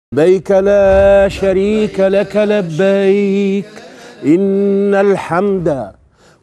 لبيك لا شريك لك لبيك إن الحمد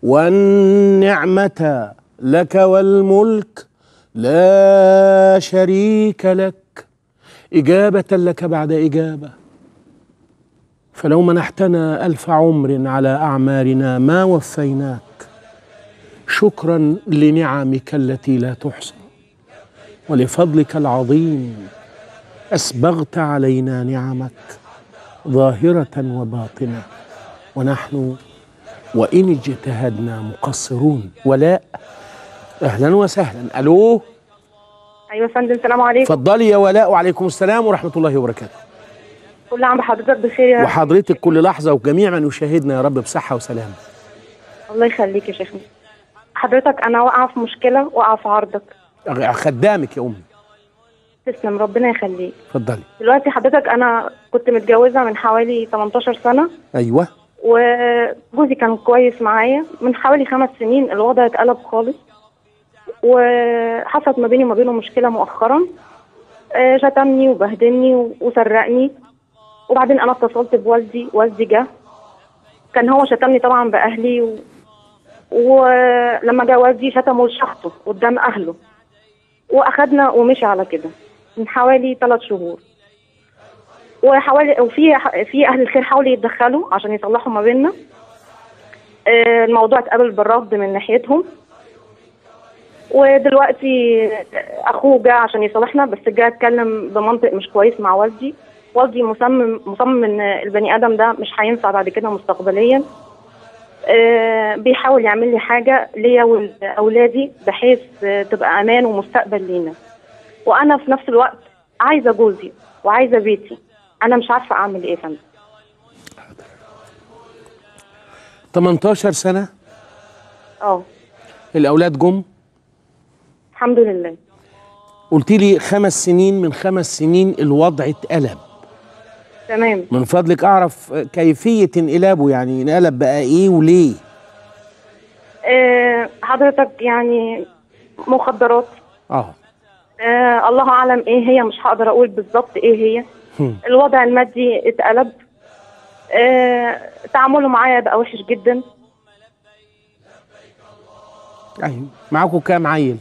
والنعمة لك والملك لا شريك لك إجابة لك بعد إجابة فلو منحتنا ألف عمر على أعمارنا ما وفيناك شكرا لنعمك التي لا تحصى ولفضلك العظيم أسبغت علينا نعمك ظاهرة وباطنة ونحن وإن اجتهدنا مقصرون ولاء أهلا وسهلا ألو ايوه يا فندم السلام عليكم اتفضلي يا ولاء وعليكم السلام ورحمة الله وبركاته كل عام بحضرتك بخير يا وحضرتك كل لحظة وجميع من يشاهدنا يا رب بصحة وسلام الله يخليك يا شيخنا حضرتك انا واقعه في مشكله واقعه في عرضك أغ- خدامك يا أمي تسلم ربنا يخليك اتفضلي دلوقتي حضرتك انا كنت متجوزه من حوالي 18 سنه أيوه وجوزي كان كويس معايا من حوالي خمس سنين الوضع اتقلب خالص وحصلت ما بيني وما بينه مشكله مؤخرا آه، شتمني وبهدلني و- وسرقني وبعدين انا اتصلت بوالدي والدي جه كان هو شتمني طبعا باهلي و... ولما جه والدي شتمه لشخصه قدام اهله واخدنا ومشي على كده من حوالي ثلاث شهور وحوالي وفي في اهل الخير حاولوا يتدخلوا عشان يصلحوا ما بيننا آه، الموضوع اتقبل بالرفض من ناحيتهم ودلوقتي اخوه جه عشان يصالحنا بس جه اتكلم بمنطق مش كويس مع والدي والدي مصمم مصمم ان البني ادم ده مش هينفع بعد كده مستقبليا آه، بيحاول يعمل لي حاجه ليا ولاولادي بحيث آه، تبقى امان ومستقبل لينا وانا في نفس الوقت عايزه جوزي وعايزه بيتي انا مش عارفه اعمل ايه يا فندم 18 سنة اه الأولاد جم الحمد لله قلت لي خمس سنين من خمس سنين الوضع اتقلب تمام من فضلك اعرف كيفيه انقلابه يعني انقلب بقى ايه وليه آه، حضرتك يعني مخدرات اه آه الله اعلم ايه هي مش هقدر اقول بالظبط ايه هي هم. الوضع المادي اتقلب آه تعامله معايا بقى وحش جدا ايوه معاكم كام عيل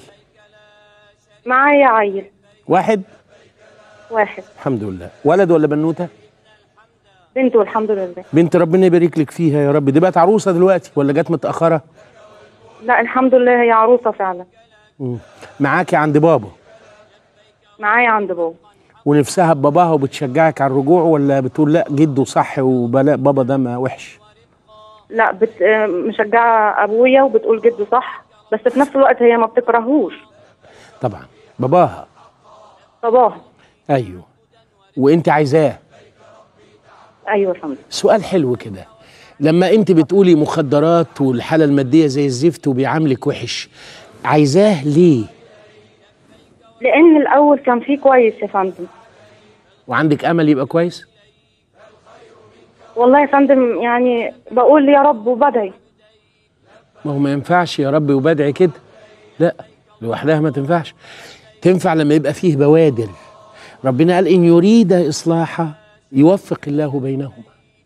معايا عيل واحد واحد الحمد لله ولد ولا بنوته بنته الحمد لله بنت ربنا يبارك لك فيها يا رب دي بقت عروسه دلوقتي ولا جت متاخره لا الحمد لله هي عروسه فعلا مم. معاكي عند بابا معايا عند بابا ونفسها بباباها وبتشجعك على الرجوع ولا بتقول لا جده صح وبلا بابا ده ما وحش لا بت... آه، مشجعه ابويا وبتقول جده صح بس في نفس الوقت هي ما بتكرهوش طبعا باباها باباها ايوه وانت عايزاه ايوه يا فندم سؤال حلو كده لما انت بتقولي مخدرات والحاله الماديه زي الزفت وبيعاملك وحش عايزاه ليه لان الاول كان فيه كويس يا فندم وعندك امل يبقى كويس والله يا فندم يعني بقول يا رب وبدعي ما هو ما ينفعش يا رب وبدعي كده لا لوحدها ما تنفعش تنفع لما يبقى فيه بوادر ربنا قال ان يريد اصلاحا يوفق الله بينهما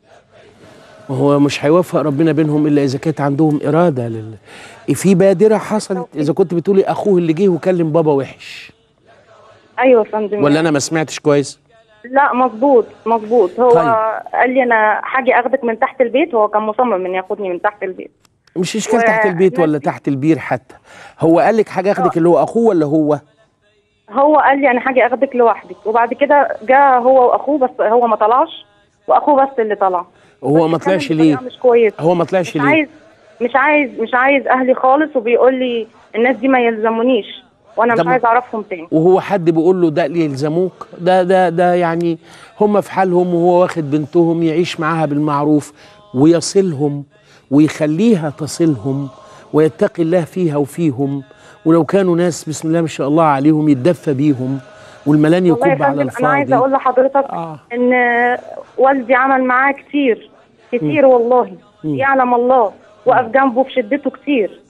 وهو مش هيوفق ربنا بينهم الا اذا كانت عندهم اراده لل... في بادره حصلت اذا كنت بتقولي اخوه اللي جه وكلم بابا وحش ايوه يا فندم ولا انا ما سمعتش كويس لا مظبوط مظبوط هو طيب. قال لي انا حاجي اخدك من تحت البيت هو كان مصمم ان ياخدني من تحت البيت مش اشكال و- تحت البيت ولا نفسي- تحت البير حتى هو قال لك حاجه اخدك اللي هو اخوه ولا هو هو قال لي انا حاجي اخدك لوحدك وبعد كده جه هو واخوه بس هو ما طلعش واخوه بس اللي طلع هو بس ما اتكلم طلعش بطريقة ليه مش كويس هو ما طلعش مش ليه عايز مش عايز مش عايز اهلي خالص وبيقول لي الناس دي ما يلزمونيش وانا ده مش ما- عايز اعرفهم تاني وهو حد بيقول له ده اللي يلزموك ده ده ده يعني هم في حالهم وهو واخد بنتهم يعيش معاها بالمعروف ويصلهم ويخليها تصلهم ويتقي الله فيها وفيهم ولو كانوا ناس بسم الله ما شاء الله عليهم يتدفى بيهم والملان والله يا يكب على فندم انا عايزه الفاضي اقول لحضرتك آه. ان والدي عمل معاه كتير كتير والله يعلم الله وقف جنبه في شدته كتير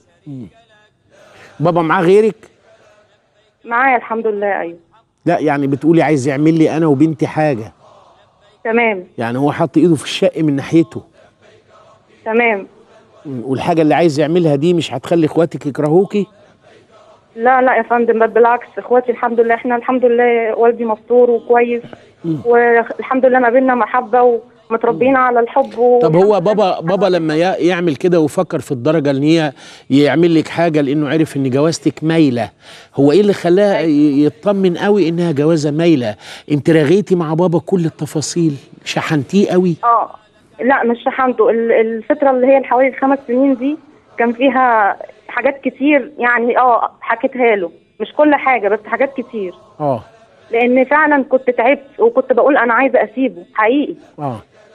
بابا معاه غيرك معايا الحمد لله ايوه لا يعني بتقولي عايز يعمل لي انا وبنتي حاجه تمام يعني هو حط ايده في الشق من ناحيته تمام والحاجه اللي عايز يعملها دي مش هتخلي اخواتك يكرهوكي لا لا يا فندم بل بالعكس اخواتي الحمد لله احنا الحمد لله والدي مستور وكويس والحمد لله ما بيننا محبه ومتربيين على الحب و... طب هو بابا بابا لما يا- يعمل كده ويفكر في الدرجه ان هي يعمل لك حاجه لانه عرف ان جوازتك مايله هو ايه اللي خلاه ي- يطمن قوي انها جوازه مايله انت رغيتي مع بابا كل التفاصيل شحنتيه قوي اه لا مش شحنته ال- الفتره اللي هي اللي حوالي الخمس سنين دي كان فيها حاجات كتير يعني اه حكيتها له مش كل حاجه بس حاجات كتير اه لان فعلا كنت تعبت وكنت بقول انا عايزه اسيبه حقيقي اه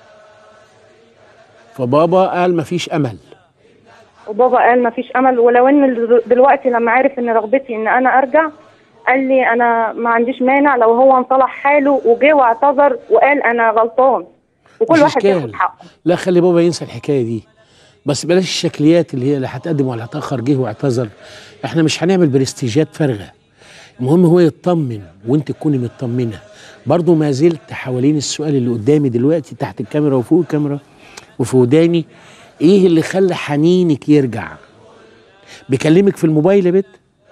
فبابا قال مفيش امل وبابا قال ما فيش امل ولو ان ال- دلوقتي لما عرف ان رغبتي ان انا ارجع قال لي انا ما عنديش مانع لو هو انصلح حاله وجه واعتذر وقال انا غلطان وكل مش واحد إشكال. ياخد حقه لا خلي بابا ينسى الحكايه دي بس بلاش الشكليات اللي هي لا هتقدم ولا هتاخر جه واعتذر احنا مش هنعمل برستيجات فارغه المهم هو يطمن وانت تكوني مطمنه برضو ما زلت حوالين السؤال اللي قدامي دلوقتي تحت الكاميرا وفوق الكاميرا وفي وداني ايه اللي خلى حنينك يرجع بيكلمك في الموبايل يا بت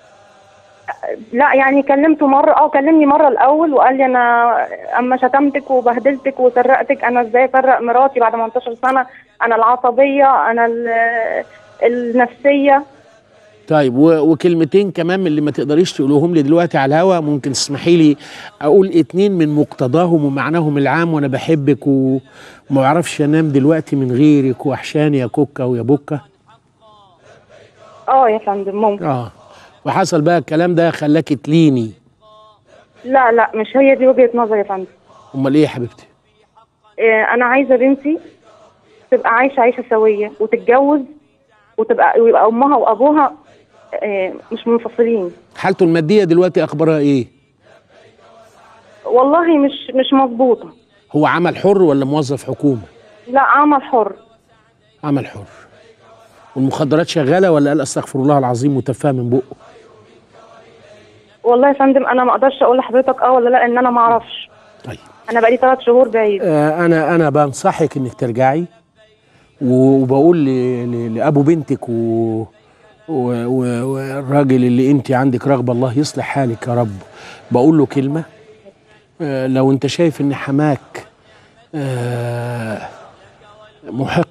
لا يعني كلمته مره اه كلمني مره الاول وقال لي انا اما شتمتك وبهدلتك وسرقتك انا ازاي افرق مراتي بعد 18 سنه انا العصبيه انا ال- النفسيه طيب و- وكلمتين كمان من اللي ما تقدريش تقولوهم لي دلوقتي على الهوا ممكن تسمحي لي اقول اتنين من مقتضاهم ومعناهم العام وانا بحبك و- وما اعرفش انام دلوقتي من غيرك وحشاني يا كوكا ويا بوكا اه يا فندم ممكن اه وحصل بقى الكلام ده خلاكي تليني لا لا مش هي دي وجهه نظري يا فندم امال ايه يا حبيبتي إيه، انا عايزه بنتي تبقى عايشه عيشه سويه وتتجوز وتبقى ويبقى امها وابوها إيه، مش منفصلين حالته الماديه دلوقتي اخبارها ايه والله مش مش مظبوطه هو عمل حر ولا موظف حكومه لا عمل حر عمل حر والمخدرات شغاله ولا قال استغفر الله العظيم وتفاها من بقه والله يا فندم انا ما اقدرش اقول لحضرتك اه ولا لا ان انا ما اعرفش طيب انا بقالي ثلاث شهور بعيد آه، انا انا بنصحك انك ترجعي وبقول ل- ل- لابو بنتك و و- و- والراجل اللي انت عندك رغبه الله يصلح حالك يا رب بقول له كلمه آه، لو انت شايف ان حماك آه، محق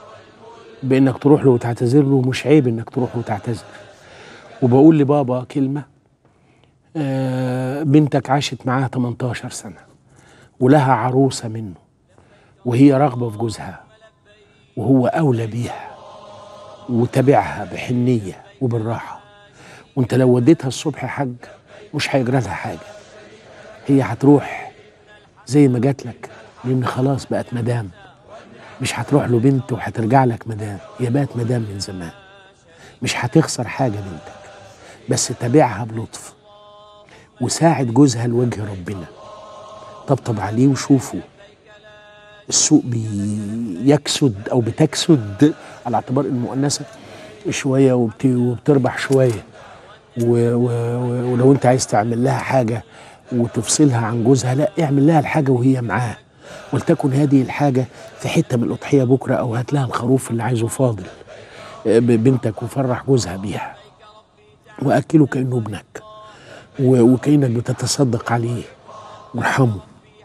بانك تروح له وتعتذر له مش عيب انك تروح له وتعتذر وبقول لبابا كلمه آه، بنتك عاشت معاه 18 سنه ولها عروسة منه وهي راغبة في جوزها وهو أولى بيها وتابعها بحنية وبالراحة وانت لو وديتها الصبح حج مش هيجرى لها حاجة هي هتروح زي ما جات لك لأن خلاص بقت مدام مش هتروح له بنت وهترجع لك مدام هي بقت مدام من زمان مش هتخسر حاجة بنتك بس تابعها بلطف وساعد جوزها لوجه ربنا طبطب عليه وشوفه السوق بيكسد او بتكسد على اعتبار المؤنثه شويه وبت- وبتربح شويه و و و ولو انت عايز تعمل لها حاجه وتفصلها عن جوزها لا اعمل لها الحاجه وهي معاه ولتكن هذه الحاجه في حته من الاضحيه بكره او هات لها الخروف اللي عايزه فاضل آه، ببنتك وفرح جوزها بيها واكله كانه ابنك و- وكانك بتتصدق عليه وارحمه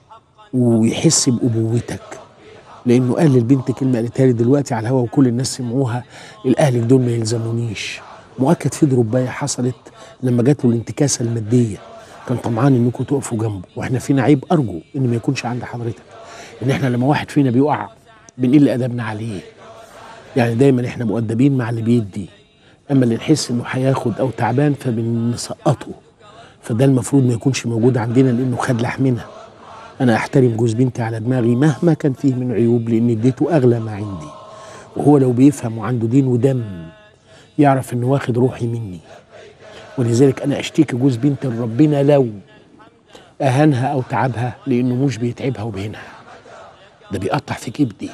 ويحس بأبوتك لأنه قال للبنت كلمة قالتها لي دلوقتي على الهوا وكل الناس سمعوها الأهل دول ما يلزمونيش مؤكد في ضرباية حصلت لما جات له الانتكاسة المادية كان طمعان انكم تقفوا جنبه واحنا فينا عيب ارجو ان ما يكونش عند حضرتك ان احنا لما واحد فينا بيقع بنقل ادبنا عليه يعني دايما احنا مؤدبين مع اللي بيدي اما اللي نحس انه هياخد او تعبان فبنسقطه فده المفروض ما يكونش موجود عندنا لانه خد لحمنا انا احترم جوز بنتي على دماغي مهما كان فيه من عيوب لان اديته اغلى ما عندي وهو لو بيفهم وعنده دين ودم يعرف انه واخد روحي مني ولذلك انا اشتكي جوز بنتي لربنا لو اهانها او تعبها لانه مش بيتعبها وبيهنها ده بيقطع في كبدي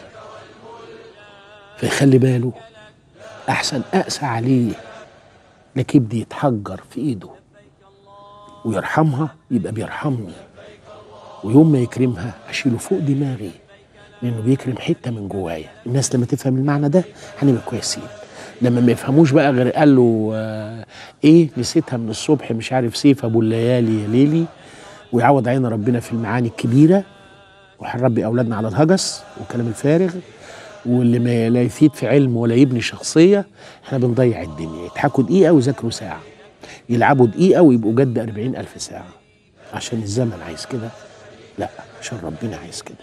فيخلي باله احسن اقسى عليه لا كبدي يتحجر في ايده ويرحمها يبقى بيرحمني ويوم ما يكرمها اشيله فوق دماغي لانه بيكرم حته من جوايا الناس لما تفهم المعنى ده هنبقى كويسين لما ما يفهموش بقى غير قال له آه ايه نسيتها من الصبح مش عارف سيف ابو الليالي يا ليلي ويعوض علينا ربنا في المعاني الكبيره وهنربي اولادنا على الهجس والكلام الفارغ واللي ما لا يفيد في علم ولا يبني شخصيه احنا بنضيع الدنيا يضحكوا دقيقه ويذاكروا ساعه يلعبوا دقيقه ويبقوا جد أربعين ألف ساعه عشان الزمن عايز كده لا عشان ربنا عايز كده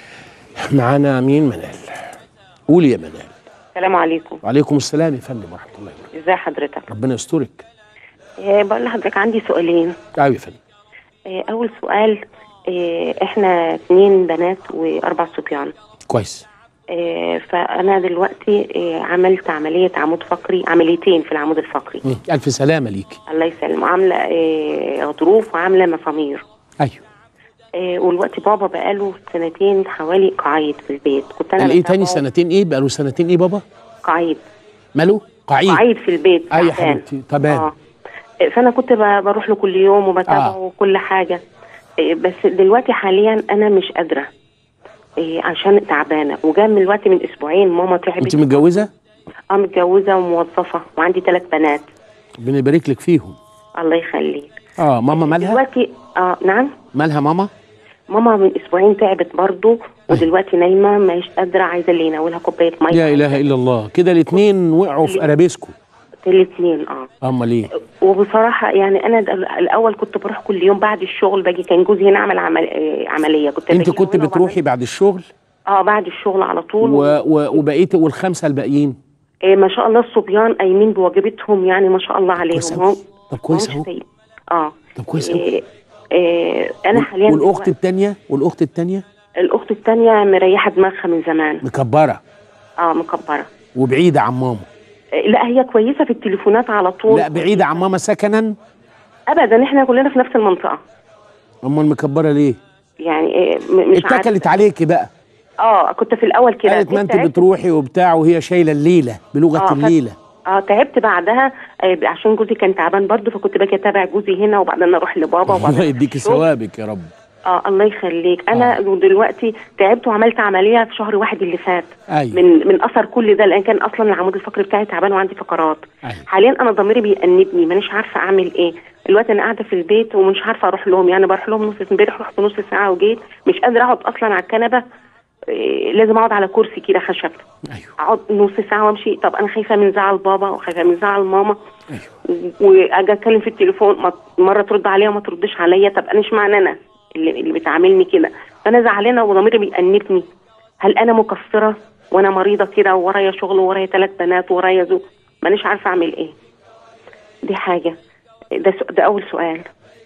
معانا مين منال قول يا منال السلام عليكم وعليكم السلام يا فندم ورحمه الله وبركاته ازي حضرتك ربنا يسترك آه، بقول لحضرتك عندي سؤالين ايوه يا فندم آه، اول سؤال آه، احنا اثنين بنات واربع صبيان كويس آه، فانا دلوقتي آه، عملت عمليه عمود فقري عمليتين في العمود الفقري مم. الف سلامه ليكي الله يسلم عامله آه، غضروف وعامله مسامير ايوه آه، والوقت بابا بقاله سنتين حوالي قعيد في البيت كنت انا قال ايه تاني بتابعه سنتين ايه بقاله سنتين ايه بابا قعيد ماله قعيد قعيد في البيت اي يا تعبان. حبيبتي تمام اه فانا كنت ب- بروح له كل يوم وبتابعه آه. وكل حاجه إيه، بس دلوقتي حاليا انا مش قادره إيه، عشان تعبانه وجا من الوقت من اسبوعين ماما انت تعبت متجوزه اه متجوزه وموظفه وعندي ثلاث بنات ربنا يبارك لك فيهم الله يخليك اه ماما مالها دلوقتي اه نعم مالها ماما ماما من اسبوعين تعبت برضه ودلوقتي نايمه مش قادره عايزه اللي يناولها كوبايه ميه لا اله الا الله كده الاثنين وقعوا في ارابيسكو الاثنين اه امال ايه وبصراحه يعني انا د- الاول كنت بروح كل يوم بعد الشغل باجي كان جوزي هنا عمل عمل آه، عمليه كنت انت باجي كنت هنا بتروحي بعد الشغل اه بعد الشغل على طول و... و... وبقيت والخمسه الباقيين إيه ما شاء الله الصبيان قايمين بواجبتهم يعني ما شاء الله عليهم كويس هم أوي. طب كويس همش اهو سيء. اه طب كويس قوي إيه إيه انا حاليا والاخت دلوقتي- الثانيه والاخت الثانيه الاخت الثانيه مريحه دماغها من زمان مكبره اه مكبره وبعيده عن ماما إيه لا هي كويسه في التليفونات على طول لا بعيده عن ماما سكنا ابدا احنا كلنا في نفس المنطقه امال مكبره ليه يعني إيه م- مش عارفة. اتكلت عليكي بقى اه كنت في الاول كده قالت ما انت تعبت- بتروحي وبتاع وهي شايله الليله بلغه آه، ف- الليله اه تعبت بعدها آه عشان جوزي كان تعبان برضه فكنت باجي اتابع جوزي هنا وبعدين اروح لبابا وبعدين الله أروح يديكي الشغل. ثوابك يا رب اه الله يخليك انا آه. دلوقتي تعبت وعملت عمليه في شهر واحد اللي فات ايوه من من اثر كل ده لان كان اصلا العمود الفقري بتاعي تعبان وعندي فقرات ايوه حاليا انا ضميري بيأنبني مانيش عارفه اعمل ايه دلوقتي انا قاعده في البيت ومش عارفه اروح لهم يعني بروح لهم نص امبارح رحت نص ساعه وجيت مش قادره اقعد اصلا على الكنبه إيه لازم اقعد على كرسي كده خشب ايوه اقعد نص ساعه وامشي طب انا خايفه من زعل بابا وخايفه من زعل ماما ايوه واجي اتكلم في التليفون ما- مره ترد عليا وما تردش عليا طب انا اشمعنى انا اللي, اللي بتعاملني كده فانا زعلانه وضميري بيأنبني هل انا مقصره وانا مريضه كده وورايا شغل وورايا ثلاث بنات وورايا زوج مانيش عارفه اعمل ايه دي حاجه ده سو- ده اول سؤال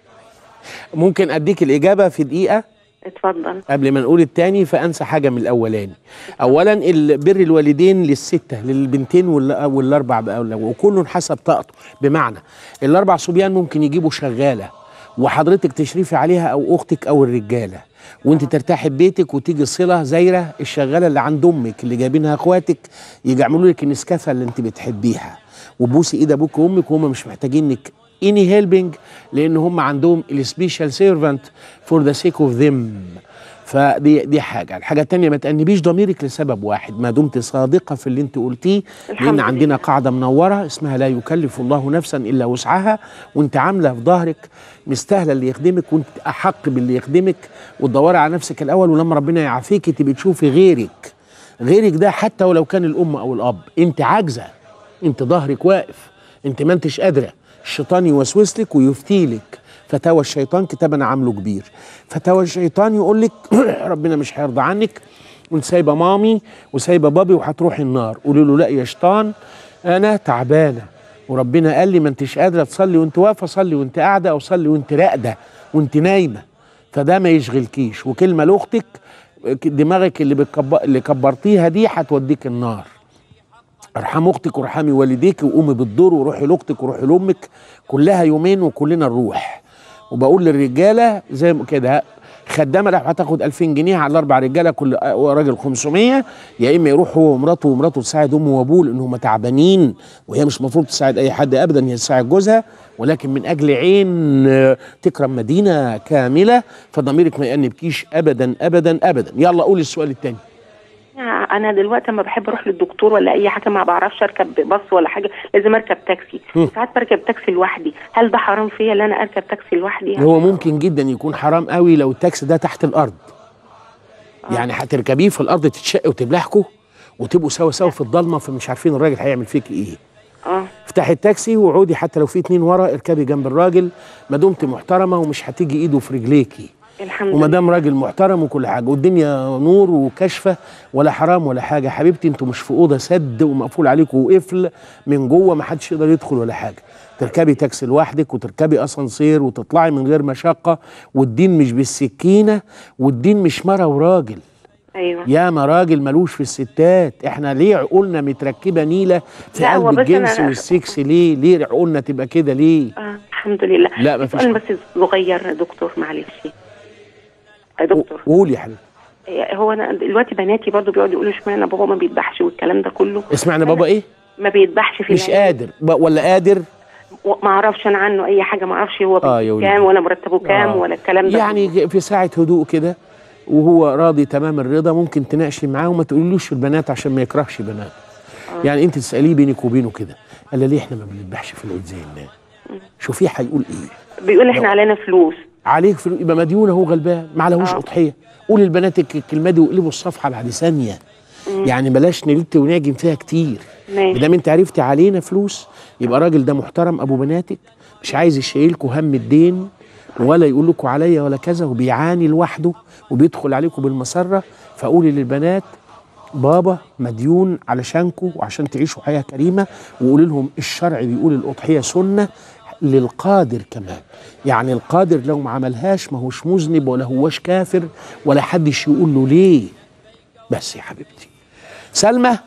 ممكن اديك الاجابه في دقيقه اتفضل قبل ما نقول التاني فانسى حاجه من الاولاني اولا ال- بر الوالدين للسته للبنتين وال- والاربع بقى وكل حسب طاقته بمعنى الاربع صبيان ممكن يجيبوا شغاله وحضرتك تشرفي عليها او اختك او الرجاله وانت ترتاحي ببيتك وتيجي صله زايره الشغاله اللي عند امك اللي جايبينها اخواتك يجي يعملوا لك النسكافه اللي انت بتحبيها وبوسي ايد ابوك وامك وهم مش محتاجينك اني هيلبنج لان هم عندهم السبيشال سيرفنت فور ذا سيك اوف ذيم فدي دي حاجه الحاجه الثانيه ما تأنبيش ضميرك لسبب واحد ما دمت صادقه في اللي انت قلتيه الحمد لان لله. عندنا قاعده منوره اسمها لا يكلف الله نفسا الا وسعها وانت عامله في ظهرك مستاهله اللي يخدمك وانت احق باللي يخدمك وتدوري على نفسك الاول ولما ربنا يعافيك تبقي تشوفي غيرك غيرك ده حتى ولو كان الام او الاب انت عاجزه انت ظهرك واقف انت ما انتش قادره الشيطان يوسوس لك ويفتي لك فتاوى الشيطان كتاب انا عامله كبير فتاوى الشيطان يقول لك ربنا مش هيرضى عنك وانت سايبه مامي وسايبه بابي وهتروحي النار قولي له لا يا شيطان انا تعبانه وربنا قال لي ما انتش قادره تصلي وانت واقفه صلي وانت قاعده او صلي وانت راقده وانت نايمه فده ما يشغلكيش وكلمه لاختك دماغك اللي بتكبر اللي كبرتيها دي هتوديك النار ارحمي اختك وارحمي والديك وقومي بالدور وروحي لاختك وروحي لامك كلها يومين وكلنا نروح وبقول للرجاله زي ما كده خدامه راح هتاخد 2000 جنيه على الاربع رجاله كل راجل 500 يا اما يروح هو ومراته ومراته تساعد امه وابوه لان هم تعبانين وهي مش المفروض تساعد اي حد ابدا هي تساعد جوزها ولكن من اجل عين آه، تكرم مدينه كامله فضميرك ما يأنبكيش ابدا ابدا ابدا يلا قولي السؤال الثاني انا دلوقتي لما بحب اروح للدكتور ولا اي حاجه ما بعرفش اركب باص ولا حاجه لازم اركب تاكسي مم. ساعات بركب تاكسي لوحدي هل ده حرام فيا ان انا اركب تاكسي لوحدي يعني؟ هو ممكن جدا يكون حرام قوي لو التاكسي ده تحت الارض يعني هتركبيه في الارض تتشق وتبلحكوا وتبقوا سوا سوا في الضلمه فمش عارفين الراجل هيعمل فيك ايه اه افتحي التاكسي وعودي حتى لو في اتنين ورا اركبي جنب الراجل ما دمت محترمه ومش هتيجي ايده في رجليكي الحمد وما لله دام راجل محترم وكل حاجه والدنيا نور وكشفه ولا حرام ولا حاجه حبيبتي انتوا مش في اوضه سد ومقفول عليكم وقفل من جوه ما حدش يقدر يدخل ولا حاجه تركبي تاكسي لوحدك وتركبي اسانسير وتطلعي من غير مشقه والدين مش بالسكينه والدين مش مره وراجل ايوه يا ما راجل ملوش في الستات احنا ليه عقولنا متركبه نيله في لا، هو قلب بس الجنس أنا- والسكس ليه ليه عقولنا تبقى كده ليه آه الحمد لله لا، مفيش سؤال بس صغير يا دكتور معلش يا دكتور قول يا حبيبي إيه، هو انا دلوقتي بناتي برضو بيقعدوا يقولوا اشمعنى بابا ما بيذبحش والكلام ده كله اسمعنا بابا ايه ما بيذبحش في مش العيد. قادر ب- ولا قادر ما اعرفش انا عنه اي حاجه ما اعرفش هو آه يا ولدي. كام ولا مرتبه كام آه. ولا الكلام ده يعني في ساعة هدوء كده وهو راضي تمام الرضا ممكن تناقشي معاه وما تقوليلوش البنات عشان ما يكرهش بنات يعني انت تسأليه بينك وبينه كده قال لي ليه احنا ما بنذبحش في العيد زي الناس شوفيه هيقول ايه بيقول احنا علينا فلوس عليك في يبقى مديون اهو غلبان ما عليهوش آه. اضحيه قول لبناتك الكلمه دي وقلبوا الصفحه بعد ثانيه يعني بلاش نلت وناجم فيها كتير ماشي. ما دام انت عرفتي علينا فلوس يبقى الراجل ده محترم ابو بناتك مش عايز يشيلكوا هم الدين ولا يقول لكم عليا ولا كذا وبيعاني لوحده وبيدخل عليكم بالمسره فقولي للبنات بابا مديون علشانكم وعشان تعيشوا حياه كريمه وقولي لهم الشرع بيقول الاضحيه سنه للقادر كمان يعني القادر لو ما عملهاش ما هوش مذنب ولا هوش كافر ولا حدش يقول له ليه بس يا حبيبتي سلمى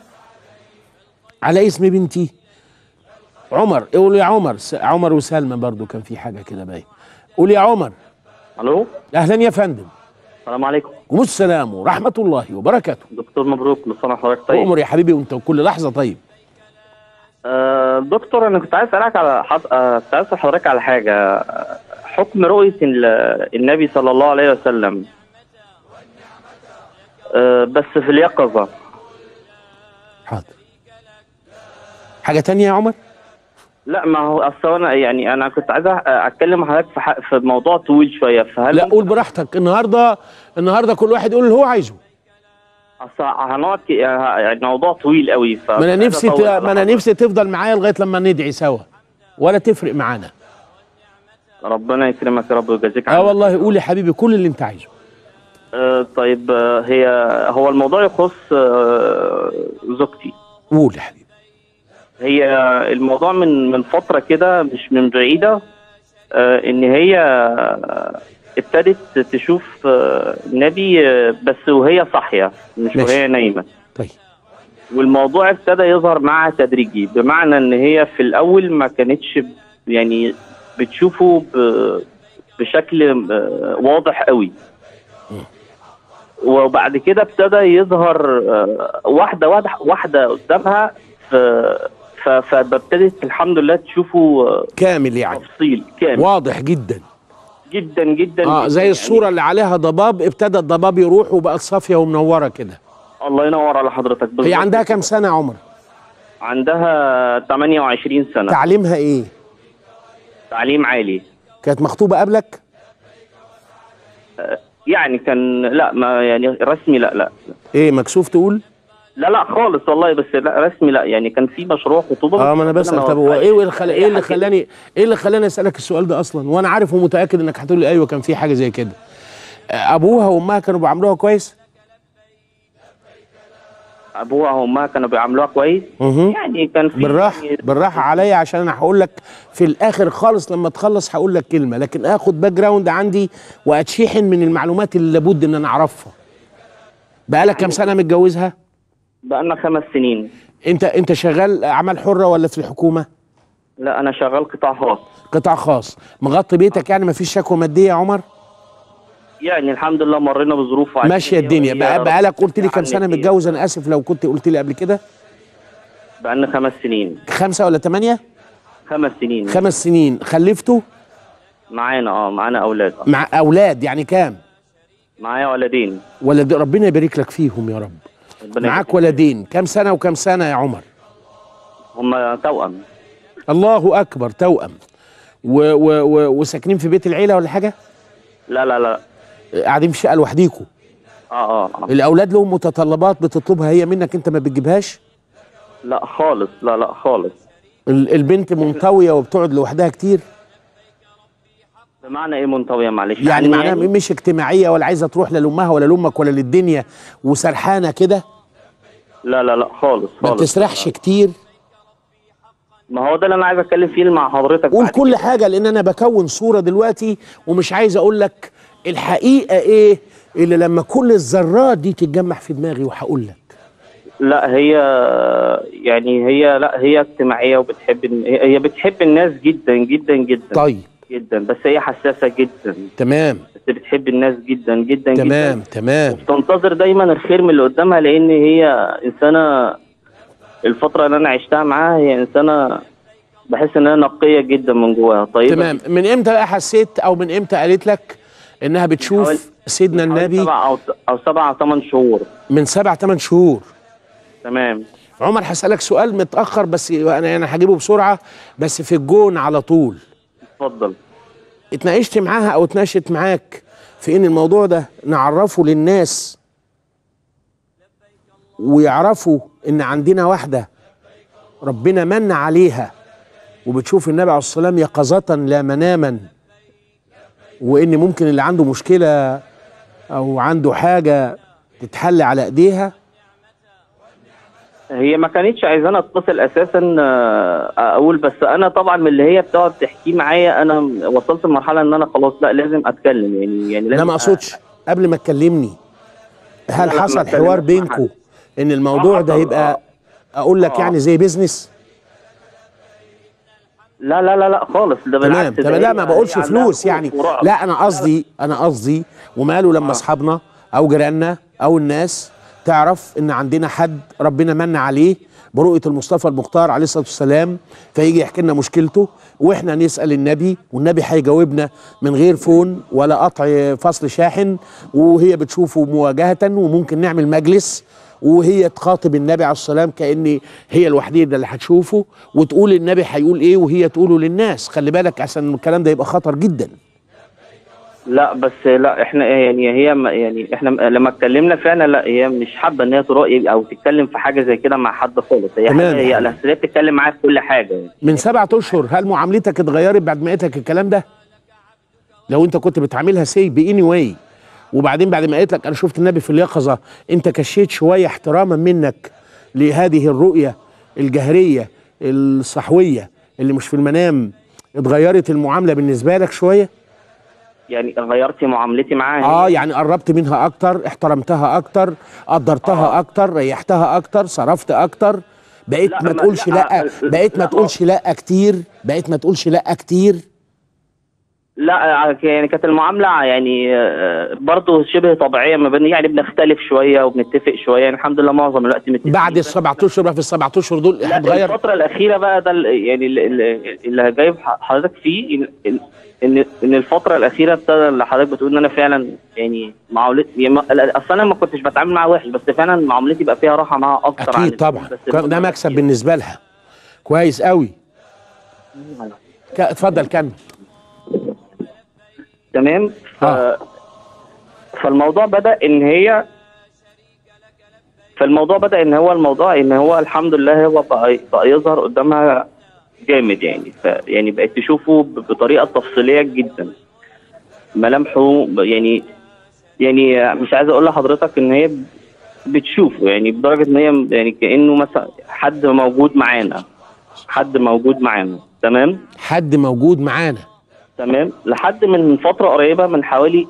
على اسم بنتي عمر قول يا عمر س- عمر وسلمى برضو كان في حاجه كده باين قول يا عمر الو اهلا يا فندم السلام عليكم وم السلام ورحمه الله وبركاته دكتور مبروك كل سنه وحضرتك طيب أؤمر يا حبيبي وانت كل لحظه طيب آه دكتور انا كنت عايز اسالك على حض... آه كنت عايز اسال حضرتك على حاجه آه، حكم رؤيه ال- النبي صلى الله عليه وسلم آه بس في اليقظه حاضر حاجه تانية يا عمر لا ما هو اصل انا يعني انا كنت عايز أ- اتكلم مع حضرتك في, ح... في موضوع طويل شويه فهل لا قول براحتك النهارده النهارده كل واحد يقول اللي هو عايزه اصل هنقعد ك- يعني موضوع طويل قوي ف ما انا نفسي ت... ما انا نفسي تفضل معايا لغايه لما ندعي سوا ولا تفرق معانا ربنا يكرمك يا رب ويجازيك اه عنك. والله قول يا حبيبي كل اللي انت عايزه آه طيب آه هي هو الموضوع يخص آه زوجتي قول يا حبيبي هي الموضوع من من فترة كده مش من بعيدة آه ان هي ابتدت تشوف آه النبي آه بس وهي صاحية مش ماشي. وهي نايمة طيب والموضوع ابتدى يظهر معها تدريجي بمعنى ان هي في الاول ما كانتش ب- يعني بتشوفه ب- بشكل آه، واضح قوي وبعد كده ابتدى يظهر آه، واحده واحده واحده قدامها ف- ف- فابتدت الحمد لله تشوفه آه، كامل يعني تفصيل كامل واضح جدا جدا جدا اه جداً زي يعني. الصوره اللي عليها ضباب ابتدى الضباب يروح وبقت صافيه ومنوره كده الله ينور على حضرتك هي بالظبط. عندها كام سنه يا عمر عندها 28 سنه تعليمها ايه تعليم عالي كانت مخطوبه قبلك يعني كان لا ما يعني رسمي لا لا ايه مكسوف تقول لا لا خالص والله بس لا رسمي لا يعني كان في مشروع خطوبه اه ما انا بسال طب هو ايه اللي خلى ايه اللي خلاني ايه اللي خلاني اسالك السؤال ده اصلا وانا عارف ومتاكد انك هتقول لي ايوه كان في حاجه زي كده آه، ابوها وامها كانوا بيعاملوها كويس ابوها وامها كانوا بيعاملوها كويس مهم. يعني كان في بالراحه بالراحه عليا عشان انا هقول لك في الاخر خالص لما تخلص هقول لك كلمه لكن اخد باك جراوند عندي واتشيحن من المعلومات اللي لابد ان انا اعرفها بقالك كام سنه متجوزها بقالنا خمس سنين انت انت شغال اعمال حره ولا في الحكومه لا انا شغال قطاع خاص قطاع خاص مغطي بيتك يعني ما فيش شكوى ماديه يا عمر يعني الحمد لله مرينا بظروف وعدينا ماشيه فيها الدنيا وهي بقى بقالك قلت لي ربنا كام سنه عنك متجوز انا اسف لو كنت قلت لي قبل كده بقالنا خمس سنين خمسه ولا ثمانيه خمس سنين خمس سنين خلفتوا معانا اه معانا اولاد آه. مع اولاد يعني كام معايا ولدين ولد ربنا يبارك لك فيهم يا رب ربنا معاك يبارك. ولدين كام سنه وكام سنه يا عمر هم توأم الله اكبر توأم و و و وساكنين في بيت العيله ولا حاجه لا لا لا قاعدين في شقه لوحديكوا اه اه آه. الاولاد لهم متطلبات بتطلبها هي منك انت ما بتجيبهاش لا خالص لا لا خالص ال- البنت منطويه وبتقعد لوحدها كتير بمعنى ايه منطويه معلش يعني معناها مش اجتماعيه ولا عايزه تروح لا لامها ولا لامك ولا للدنيا وسرحانه كده لا لا لا خالص ما خالص بتسرحش كتير ما هو ده اللي انا عايز اتكلم فيه مع حضرتك قول بعد كل كده. حاجه لان انا بكون صوره دلوقتي ومش عايز اقول لك الحقيقه ايه اللي لما كل الذرات دي تتجمع في دماغي وهقول لك لا هي يعني هي لا هي اجتماعيه وبتحب الن- هي هي بتحب الناس جدا جدا جدا طيب جدا بس هي حساسه جدا تمام بس بتحب الناس جدا جدا تمام جدا تمام وبتنتظر دايما الخير من اللي قدامها لان هي انسانه الفتره اللي انا عشتها معاها هي انسانه بحس انها نقيه جدا من جواها طيبه تمام من امتى بقى حسيت او من امتى قالت لك انها حوالي- بتشوف سيدنا حوالي النبي سبع او او سبع او ثمان شهور من سبع ثمان شهور تمام عمر هسألك سؤال متأخر بس انا انا هجيبه بسرعة بس في الجون على طول اتفضل اتناقشت معاها او اتناقشت معاك في ان الموضوع ده نعرفه للناس ويعرفوا ان عندنا واحدة ربنا من عليها وبتشوف النبي عليه الصلاة والسلام يقظة لا مناما وان ممكن اللي عنده مشكلة او عنده حاجة تتحل على ايديها هي ما كانتش عايزاني اتصل اساسا آه، اقول بس انا طبعا من اللي هي بتقعد تحكيه معايا انا وصلت لمرحله ان انا خلاص لا لازم اتكلم يعني يعني لا لازم ما اقصدش قبل ما تكلمني هل لا، لا، ما حصل اتكلمتش حوار مع بينكم حد. ان الموضوع آه، ده حصل، يبقى اقول لك آه. يعني زي بيزنس لا لا لا لا خالص ده تمام بالعكس ده تمام لا هي- ما بقولش هي عندها فلوس خوف يعني ورعب. لا انا قصدي انا قصدي وماله لما اصحابنا او جيراننا او الناس تعرف ان عندنا حد ربنا من عليه برؤيه المصطفى المختار عليه الصلاه والسلام فيجي يحكي لنا مشكلته واحنا نسال النبي والنبي هيجاوبنا من غير فون ولا قطع فصل شاحن وهي بتشوفه مواجهه وممكن نعمل مجلس وهي تخاطب النبي عليه الصلاه والسلام كان هي الوحيده اللي هتشوفه وتقول النبي هيقول ايه وهي تقوله للناس خلي بالك عشان الكلام ده يبقى خطر جدا لا بس لا احنا يعني هي ما- يعني احنا لما اتكلمنا فعلا لا هي مش حابه ان هي ترأي او تتكلم في حاجه زي كده مع حد خالص هي تمام. حاجة هي الاساسيه بتتكلم معايا في كل حاجه يعني. من سبعة اشهر هل معاملتك اتغيرت بعد ما قالت لك الكلام ده لو انت كنت بتعاملها سي باني واي وبعدين بعد ما قالت لك انا شفت النبي في اليقظه انت كشيت شويه احتراما منك لهذه الرؤيه الجهريه الصحويه اللي مش في المنام اتغيرت المعامله بالنسبه لك شويه يعني غيرتي معاملتي معاها اه يعني قربت منها اكتر احترمتها اكتر قدرتها آه. اكتر ريحتها اكتر صرفت اكتر بقيت لا، ما ما- تقولش لا، لا, لا، بقيت ما لا، تقولش لا كتير بقيت ما تقولش لا كتير لا يعني كانت المعامله يعني آه، برضه شبه طبيعيه ما بين يعني بنختلف شويه وبنتفق شويه يعني الحمد لله معظم الوقت متفقين بعد بس- السبع اشهر بقى في السبع اشهر دول لا هتغير الفترة الأخيرة بقى ده ال- يعني ال- ال- اللي جايب حضرتك فيه إن- إن إن إن الفترة الأخيرة ابتدى اللي حضرتك بتقول إن أنا فعلا يعني معاملتي يعني ما- لا، أصل أنا ما كنتش بتعامل معاها وحش بس فعلا معاملتي بقى فيها راحة معاها أكتر عن اكيد طبعا بس ده الفترة مكسب الأخيرة. بالنسبه لها كويس قوي ك- اتفضل كمل تمام ف... آه. فالموضوع بدأ إن هي فالموضوع بدأ إن هو الموضوع إن هو الحمد لله هو بقى, بقى يظهر قدامها جامد يعني ف... يعني بقت تشوفه ب- بطريقة تفصيلية جدا ملامحه ب- يعني يعني مش عايز أقول لحضرتك إن هي بتشوفه يعني بدرجة إن هي يعني كأنه مثلا حد موجود معانا حد موجود معانا تمام حد موجود معانا تمام لحد من فترة قريبة من حوالي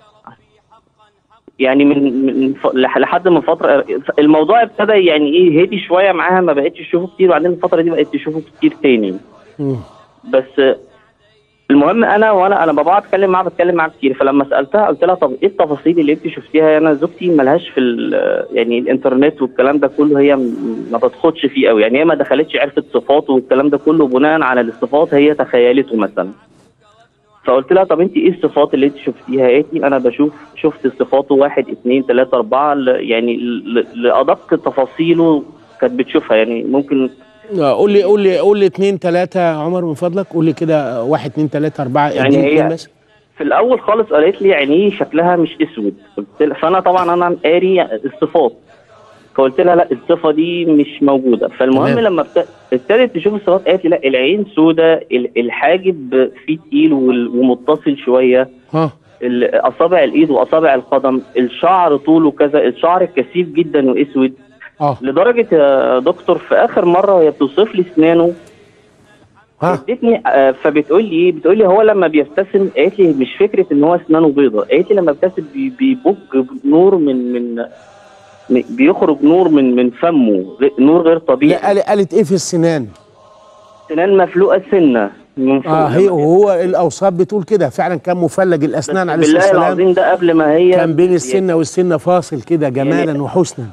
يعني من, من ف... لح- لحد من فترة الموضوع ابتدى يعني ايه هدي شوية معاها ما بقتش تشوفه كتير وبعدين الفترة دي بقت تشوفه كتير تاني مم. بس المهم انا وانا انا بقعد اتكلم معاها بتكلم معاها كتير فلما سالتها قلت لها طب ايه التفاصيل اللي انت شفتيها انا زوجتي ملهاش في ال- يعني الانترنت والكلام ده كله هي م- ما بتخدش فيه قوي يعني هي ما دخلتش عرفت صفاته والكلام ده كله بناء على الصفات هي تخيلته مثلا فقلت لها طب انت ايه الصفات اللي انت شفتيها قالت لي انا بشوف شفت صفاته واحد اثنين ثلاثة أربعة ل- يعني ل- لأدق تفاصيله كانت بتشوفها يعني ممكن آه، قول لي قول لي قول لي اتنين تلاته يا عمر من فضلك قول لي كده آه، واحد اتنين تلاته اربعه يعني اديني هي- اتنين بس في الاول خالص قالت لي عينيه شكلها مش اسود قلت لها فانا طبعا انا قاري الصفات فقلت لها لا الصفه دي مش موجوده فالمهم تمام. لما ابت- ابتدت تشوف الصفات قالت لي لا العين سودة ال- الحاجب فيه تقيل وال- ومتصل شويه ها ال- اصابع الايد واصابع القدم الشعر طوله كذا الشعر كثيف جدا واسود اه لدرجه يا دكتور في اخر مره وهي بتوصف لي اسنانه ها ادتني آه، فبتقول لي ايه بتقول لي هو لما بيبتسم قالت لي مش فكره ان هو اسنانه بيضاء قالت لي لما بيبتسم بي- بيبج نور من من من- بيخرج نور من من فمه غ- نور غير لا طبيعي قال- قالت ايه في السنان سنان مفلوقه سنه من فوق اه هي وهو الاوصاف بتقول كده فعلا كان مفلج الاسنان عليه الصلاه بالله والسلام العظيم ده قبل ما هي كان بين السنه والسنه فاصل كده جمالا يعني- وحسنا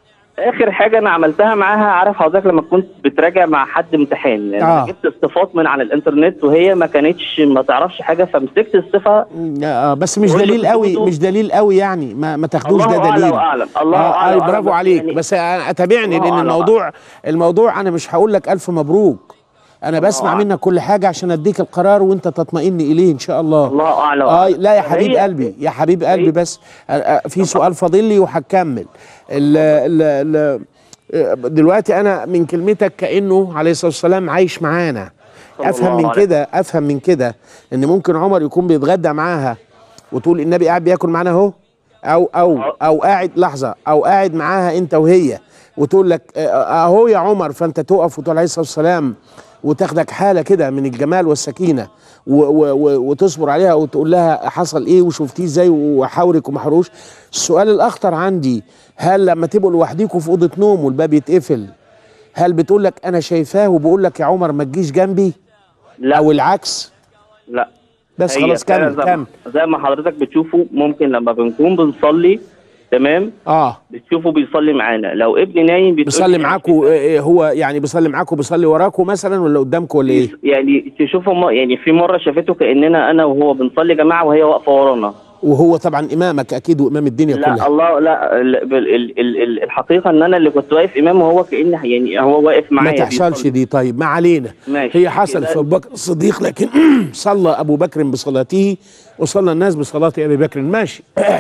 اخر حاجه انا عملتها معاها عارف حضرتك لما كنت بتراجع مع حد امتحان يعني آه. أنا جبت الصفات من على الانترنت وهي ما كانتش ما تعرفش حاجه فمسكت الصفه آه بس مش واللي دليل قوي بتقوله- مش دليل قوي يعني ما, ما تاخدوش الله ده أعلى دليل وأعلم، الله آه أعلى آه وأعلم، برافو بس عليك يعني- بس أنا اتابعني الله لان أعلى الموضوع الموضوع انا مش هقول لك الف مبروك انا بسمع أعلم. منك كل حاجه عشان اديك القرار وانت تطمئن اليه ان شاء الله الله اعلى اه وأعلم. لا يا حبيب هي- قلبي يا حبيب قلبي هي- بس آه، آه، في سؤال فاضل لي وهكمل ال- ال- ال- آه، دلوقتي انا من كلمتك كانه عليه الصلاه والسلام عايش معانا صلى افهم الله من عليه كده افهم من كده ان ممكن عمر يكون بيتغدى معاها وتقول النبي قاعد بياكل معانا اهو او او او قاعد لحظه او قاعد معاها انت وهي وتقول لك آه، اهو يا عمر فانت تقف وتقول عليه الصلاه والسلام وتاخدك حاله كده من الجمال والسكينه و و و وتصبر عليها وتقول لها حصل ايه وشفتيه ازاي وحاورك ومحروش السؤال الاخطر عندي هل لما تبقوا لوحديكوا في اوضه نوم والباب يتقفل هل بتقول لك انا شايفاه وبقول لك يا عمر ما تجيش جنبي لا او العكس لا بس هي خلاص فعلا كمل زي كمل ما- زي ما حضرتك بتشوفه ممكن لما بنكون بنصلي تمام اه بتشوفه بيصلي معانا لو ابني نايم بتقول بيصلي لي معاكوا إيه إيه هو يعني بيصلي معاكوا بيصلي وراكوا مثلا ولا قدامكوا ولا ايه؟ يعني تشوفه م- يعني في مره شافته كاننا انا وهو بنصلي جماعه وهي واقفه ورانا وهو طبعا امامك اكيد وامام الدنيا لا كلها الله لا ال- ال- ال- ال- ال- الحقيقه ان انا اللي كنت واقف امام وهو كان يعني هو واقف ما معايا تحصلش بيصلي. دي طيب ما علينا ماشي. هي حصل كده- في ابو بكر الصديق لكن صلى ابو بكر بصلاته وصلى الناس بصلاه ابي بكر ماشي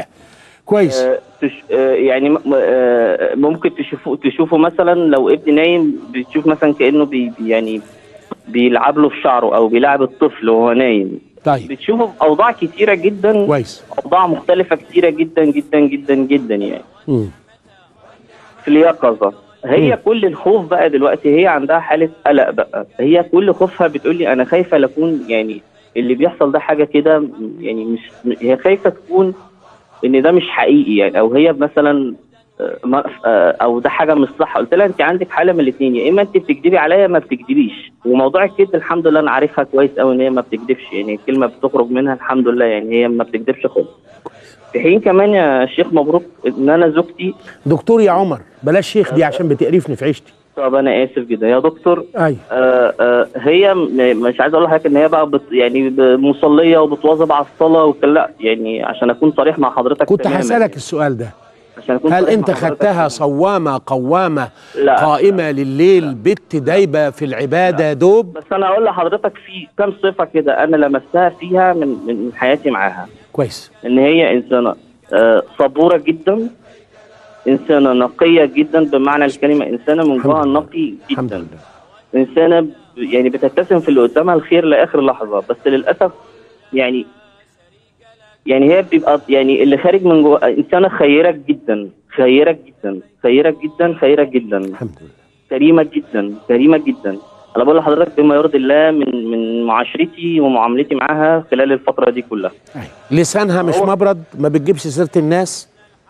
كويس آه، تش... آه، يعني م- آه، ممكن تشوفوا تشوفوا مثلا لو ابني نايم بتشوف مثلا كانه بي بي- يعني بيلعب له في شعره او بيلعب الطفل وهو نايم طيب بتشوفه في اوضاع كتيره جدا كويس اوضاع مختلفه كتيره جدا جدا جدا جدا يعني مم. في اليقظه هي مم. كل الخوف بقى دلوقتي هي عندها حاله قلق بقى هي كل خوفها بتقول لي انا خايفه لاكون يعني اللي بيحصل ده حاجه كده يعني مش هي خايفه تكون ان ده مش حقيقي يعني او هي مثلا آه، ما- آه، او ده حاجه مش صح قلت لها انت عندك حاله من الاثنين يا اما انت بتكذبي عليا يا ما بتكذبيش وموضوع الكذب الحمد لله انا عارفها كويس قوي ان هي ما بتكذبش يعني الكلمه بتخرج منها الحمد لله يعني هي ما بتكذبش خالص في حين كمان يا شيخ مبروك ان انا زوجتي دكتور يا عمر بلاش شيخ دي عشان بتقرفني في عيشتي طب انا اسف جدا يا دكتور ايوه آه آه هي م- مش عايز اقول لحضرتك ان هي بقى بت يعني ب- مصليه وبتواظب على الصلاه وكل لا يعني عشان اكون صريح مع حضرتك كنت تماماً هسألك يعني. السؤال ده عشان اكون هل صريح انت مع حضرتك خدتها تماماً. صوامة قوامة لا. قائمة لليل بت دايبة في العبادة دوب بس انا اقول لحضرتك في كام صفه كده انا لمستها فيها من من حياتي معاها كويس ان هي انسانه آه صبوره جدا انسانه نقيه جدا بمعنى الكلمه انسانه من الحمد جواها لله. نقي الحمد جدا لله انسانه ب- يعني بتبتسم في اللي قدامها الخير لاخر لحظه بس للاسف يعني يعني هي بيبقى يعني اللي خارج من جوا انسانه خيره جدا خيره جدا خيره جدا خيره جدا الحمد لله كريمه جدا كريمه جدا انا بقول لحضرتك بما يرضي الله من من معاشرتي ومعاملتي معاها خلال الفتره دي كلها أيوة. لسانها مش هو- مبرد ما بتجيبش سيرة الناس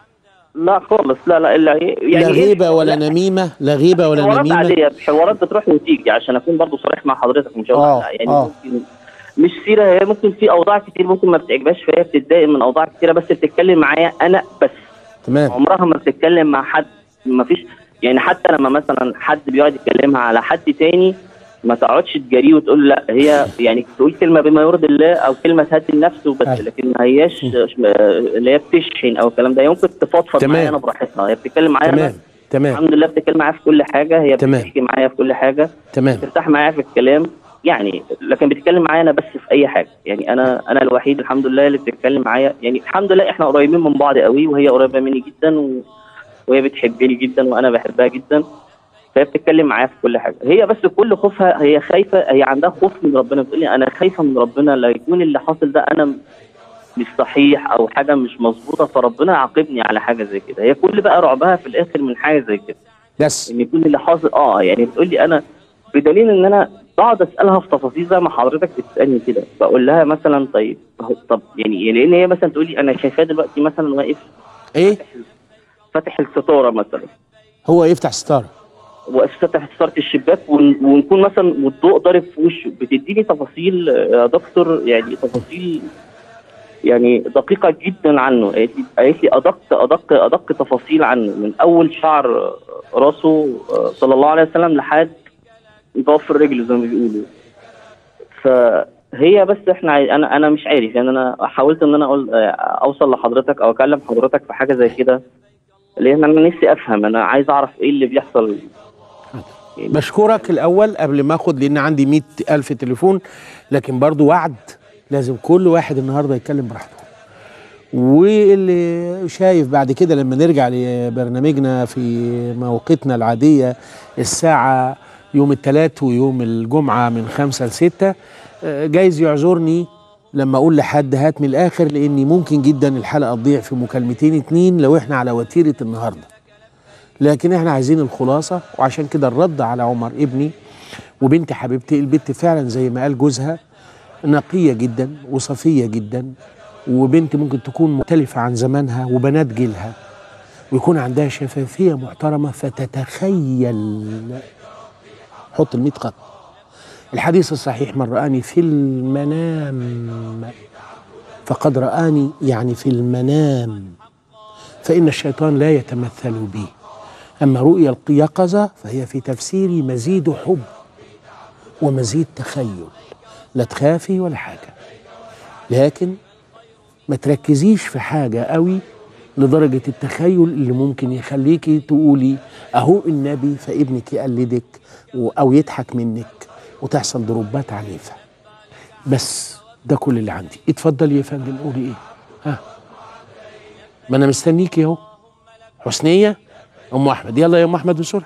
لا خالص لا لا الا هي يعني لا إيه؟ غيبة ولا لا، نميمة لا غيبة ولا حوارات نميمة عاديه حوارات بتروح وتيجي عشان اكون برضو صريح مع حضرتك مش هقول آه، لا يعني آه. ممكن مش سيره هي ممكن في اوضاع كتير ممكن ما بتعجبهاش فهي بتتضايق من اوضاع كتيره بس بتتكلم معايا انا بس تمام عمرها ما بتتكلم مع حد ما فيش يعني حتى لما مثلا حد بيقعد يكلمها على حد تاني ما تقعدش تجاريه وتقول لا هي يعني تقول كلمه بما يرضي الله او كلمه تهدي النفس وبس أيوة. لكن ما هياش اللي هي بتشحن او الكلام ده هي ممكن تفضفض تمام. معايا انا براحتها هي بتتكلم معايا أنا. تمام تمام الحمد لله بتتكلم معايا في كل حاجه هي تمام. بتحكي معايا في كل حاجه تمام ترتاح معايا في الكلام يعني لكن بتتكلم معايا انا بس في اي حاجه يعني انا انا الوحيد الحمد لله اللي بتتكلم معايا يعني الحمد لله احنا قريبين من بعض قوي وهي قريبه مني جدا و... وهي بتحبني جدا وانا بحبها جدا فهي بتتكلم معايا في كل حاجه هي بس كل خوفها هي خايفه هي عندها خوف من ربنا بتقول لي انا خايفه من ربنا لا يكون اللي حاصل ده انا مش صحيح او حاجه مش مظبوطه فربنا يعاقبني على حاجه زي كده هي كل بقى رعبها في الاخر من حاجه زي كده بس ان يكون اللي حاصل اه يعني بتقول لي انا بدليل ان انا بقعد اسالها في تفاصيل زي ما حضرتك بتسالني كده بقول لها مثلا طيب هو- طب يعني لان هي مثلا تقول لي انا شايفاه دلوقتي مثلا واقف ايه فاتح الستاره مثلا هو يفتح ستاره واقف فاتح ستاره الشباك ون- ونكون مثلا والضوء ضارب في وشه بتديني تفاصيل آه، يا دكتور يعني تفاصيل يعني دقيقة جدا عنه قالت لي قالت لي أدق أدق أدق تفاصيل عنه من أول شعر راسه آه، صلى الله عليه وسلم لحد ضوافر الرجل زي ما بيقولوا فهي بس احنا عاي- انا انا مش عارف يعني انا حاولت ان انا اقول آه، اوصل لحضرتك او اكلم حضرتك في حاجه زي كده لان انا نفسي افهم انا عايز اعرف ايه اللي بيحصل بشكرك الاول قبل ما اخد لان عندي مئة الف تليفون لكن برضو وعد لازم كل واحد النهارده يتكلم براحته واللي شايف بعد كده لما نرجع لبرنامجنا في موقتنا العادية الساعة يوم الثلاث ويوم الجمعة من خمسة لستة آه، جايز يعذرني لما اقول لحد هات من الاخر لاني ممكن جدا الحلقة تضيع في مكالمتين اتنين لو احنا على وتيرة النهارده لكن احنا عايزين الخلاصة وعشان كده الرد على عمر ابني وبنت حبيبتي البنت فعلا زي ما قال جوزها نقية جدا وصفية جدا وبنت ممكن تكون مختلفة عن زمانها وبنات جيلها ويكون عندها شفافية محترمة فتتخيل حط الميت خط الحديث الصحيح من رآني في المنام فقد رآني يعني في المنام فإن الشيطان لا يتمثل بي أما رؤيا اليقظة فهي في تفسيري مزيد حب ومزيد تخيل لا تخافي ولا حاجة لكن ما تركزيش في حاجة قوي لدرجة التخيل اللي ممكن يخليكي تقولي أهو النبي فابنك يقلدك و- أو يضحك منك وتحصل ضربات عنيفة بس ده كل اللي عندي اتفضلي يا فندم قولي ايه ها ما انا مستنيكي اهو حسنية ام احمد يلا يا ام احمد بسرعة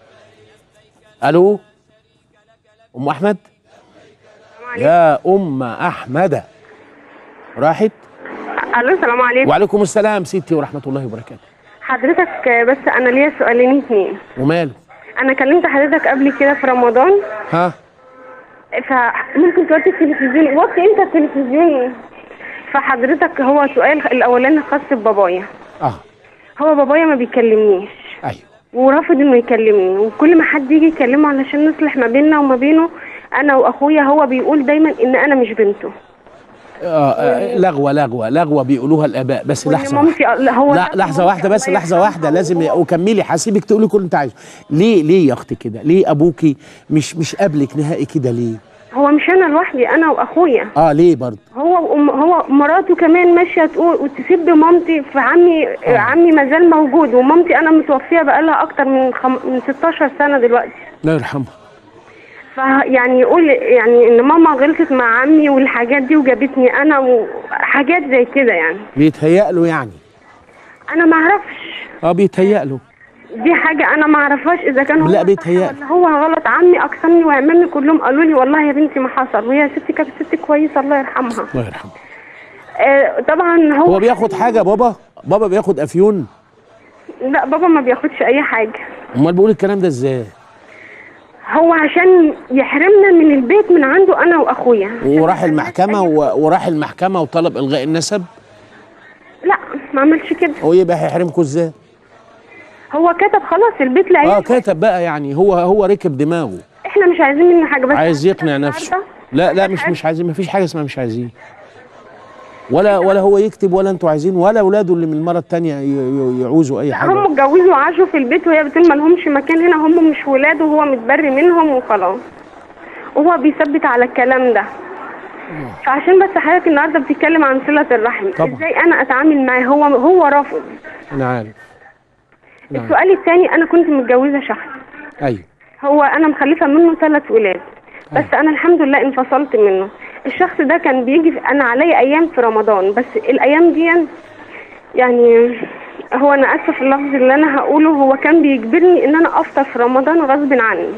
الو ام احمد يا ام احمد راحت الو السلام عليكم وعليكم السلام ستي ورحمة الله وبركاته حضرتك آه، بس انا ليا سؤالين اتنين وماله انا كلمت حضرتك قبل كده في رمضان ها فممكن توطي التلفزيون وطي انت التلفزيون فحضرتك هو سؤال الاولاني خاص ببابايا اه هو بابايا ما بيكلمنيش ايوه ورافض انه يكلمني وكل ما حد يجي يكلمه علشان نصلح ما بيننا وما بينه انا واخويا هو بيقول دايما ان انا مش بنته آه آه لغوة لغوة لغوة بيقولوها الآباء بس وان لحظة واحدة. مامتي لا هو لا لحظة واحدة بس الله لحظة واحدة يرحمها لازم وهو- وكملي هسيبك تقولي كل اللي انت عايزه ليه ليه يا اختي كده ليه ابوكي مش مش قابلك نهائي كده ليه هو مش انا لوحدي انا واخويا اه ليه برضه هو وم- هو مراته كمان ماشيه تقول وتسب مامتي في عمي آه. عمي ما زال موجود ومامتي انا متوفيه بقالها اكتر من خم... من 16 سنه دلوقتي الله يرحمها فيعني يقول يعني ان ماما غلطت مع عمي والحاجات دي وجابتني انا وحاجات زي كده يعني بيتهيأ له يعني انا ما اعرفش اه بيتهيأ له دي حاجه انا ما اعرفهاش اذا كان هو لا صح بيتهيألي. ولا هو غلط عمي اقسمني وعمامي كلهم قالوا لي والله يا بنتي ما حصل وهي ستي كانت ست كويسه الله يرحمها الله يرحمه آه طبعا هو هو بياخد حاجة بابا بابا بياخد افيون لا بابا ما بياخدش اي حاجه امال بيقول الكلام ده ازاي هو عشان يحرمنا من البيت من عنده انا واخويا وراح المحكمة و- وراح المحكمة وطلب الغاء النسب لا ما عملش كده هو يبقى هيحرمكم ازاي هو كتب خلاص البيت لعيال اه كتب بقى يعني هو هو ركب دماغه احنا مش عايزين منه حاجه بس عايز يقنع النهاردة نفسه. لا لا مش مش عايزين مفيش حاجه اسمها مش عايزين ولا ولا هو يكتب ولا انتوا عايزين ولا اولاده اللي من المره الثانيه يعوزوا اي حاجه هم اتجوزوا وعاشوا في البيت وهي بتقول ما لهمش مكان هنا هم مش ولاده وهو متبري منهم وخلاص وهو بيثبت على الكلام ده فعشان بس حضرتك النهارده بتتكلم عن صله الرحم طبعا. ازاي انا اتعامل معاه هو هو رافض انا عارف نعم. السؤال الثاني انا كنت متجوزه شخص ايوه هو انا مخلفه منه ثلاث ولاد بس انا الحمد لله انفصلت منه الشخص ده كان بيجي في- انا عليا ايام في رمضان بس الايام دي يعني هو انا اسف في اللفظ اللي انا هقوله هو كان بيجبرني ان انا افطر في رمضان غصب عني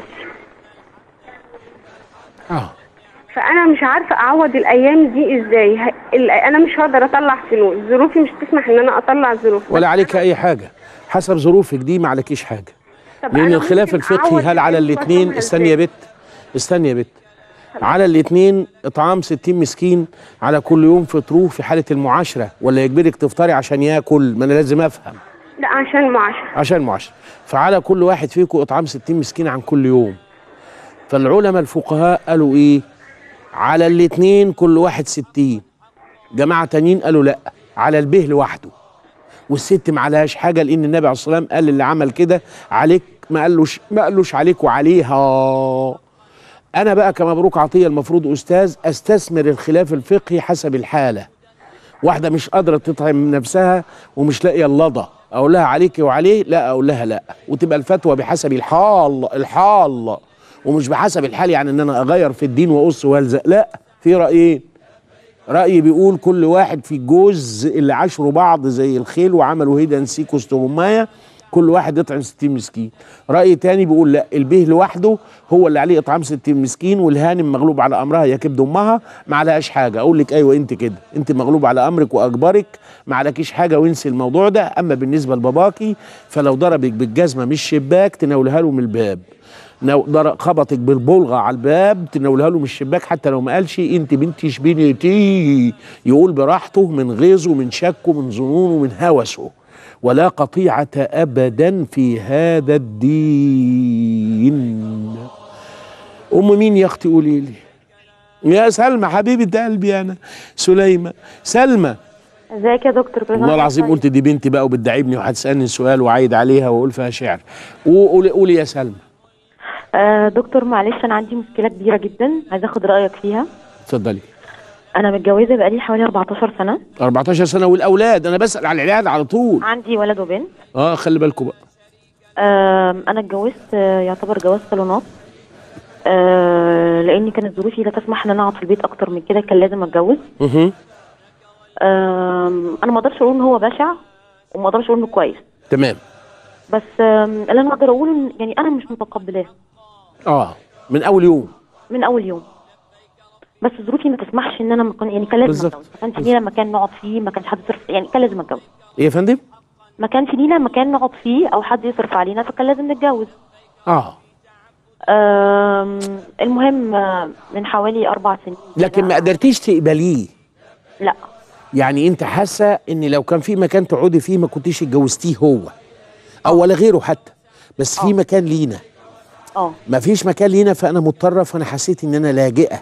اه فانا مش عارفه اعوض الايام دي ازاي ه- ال- انا مش هقدر اطلع فلوس ظروفي مش تسمح ان انا اطلع ظروف ولا عليك اي حاجه حسب ظروفك دي ما عليكيش حاجه طب لان أنا الخلاف ممكن الفقهي أعوض هل على الفلوس الاثنين وأصومها استني يا إزاي؟ بت استني يا بت على الاثنين اطعام 60 مسكين على كل يوم فطروه في حاله المعاشره ولا يجبرك تفطري عشان ياكل ما انا لازم افهم لا عشان معاشره عشان المعاشره فعلى كل واحد فيكم اطعام 60 مسكين عن كل يوم فالعلماء الفقهاء قالوا ايه على الاثنين كل واحد 60 جماعه تانيين قالوا لا على البه لوحده والست ما عليهاش حاجه لان النبي عليه الصلاه والسلام قال اللي عمل كده عليك ما قالوش ما قالوش عليك وعليها انا بقى كمبروك عطيه المفروض استاذ استثمر الخلاف الفقهي حسب الحاله واحده مش قادره تطعم نفسها ومش لاقيه اللضا اقول لها عليكي وعليه لا اقول لها لا وتبقى الفتوى بحسب الحال الحال ومش بحسب الحال يعني ان انا اغير في الدين واقص والزق لا في رايين راي بيقول كل واحد في الجزء اللي عاشروا بعض زي الخيل وعملوا هيدا سيكو استغمايه كل واحد يطعم 60 مسكين راي تاني بيقول لا البيه لوحده هو اللي عليه اطعام 60 مسكين والهانم مغلوب على امرها يا كبد امها ما عليهاش حاجه اقول لك ايوه انت كده انت مغلوب على امرك واجبرك ما عليكيش حاجه وانسي الموضوع ده اما بالنسبه لباباكي فلو ضربك بالجزمه من الشباك تناولها له من الباب لو ضر- خبطك بالبلغه على الباب تناولها له من الشباك حتى لو ما قالش انت بنتي شبينتي يقول براحته من غيظه من شكه من ظنونه من هوسه ولا قطيعة أبدا في هذا الدين أم مين يا أختي قولي لي يا سلمى حبيبة قلبي أنا سليمة سلمى ازيك يا دكتور كل والله سنة العظيم وانت قلت دي بنتي بقى وبتدعبني وهتسألني سؤال وعايد عليها وأقول فيها شعر وقولي قولي يا سلمى آه دكتور معلش انا عندي مشكله كبيره جدا عايزه اخد رايك فيها اتفضلي انا متجوزه بقالي حوالي 14 سنه 14 سنة والأولاد أنا بسأل على العيال على طول عندي ولد وبنت اه خلي بالكم بقى آه انا اتجوزت آه يعتبر جواز صالونات آه لان كانت ظروفي لا تسمح ان انا اقعد في البيت اكتر من كده كان لازم اتجوز اها آه انا ما اقدرش اقول ان هو بشع وما اقدرش اقول انه كويس تمام بس آه اللي انا اقدر اقوله إن- يعني انا مش متقبلاه اه من أول يوم من اول يوم بس ظروفي ما تسمحش ان انا مكان يعني كان لازم بالظبط. اتجوز ما كانش لينا مكان نقعد فيه ما كانش حد يصرف يعني كان لازم اتجوز إيه يا فندم؟ ما كانش لينا مكان نقعد فيه او حد يصرف علينا فكان لازم نتجوز اه آم، المهم آه، من حوالي اربع سنين لكن ما قدرتيش تقبليه لا يعني انت حاسه ان لو كان في مكان تقعدي فيه ما كنتيش اتجوزتيه هو او ولا غيره حتى بس في آه. مكان لينا اه ما فيش مكان لينا فانا مضطره فانا حسيت ان انا لاجئه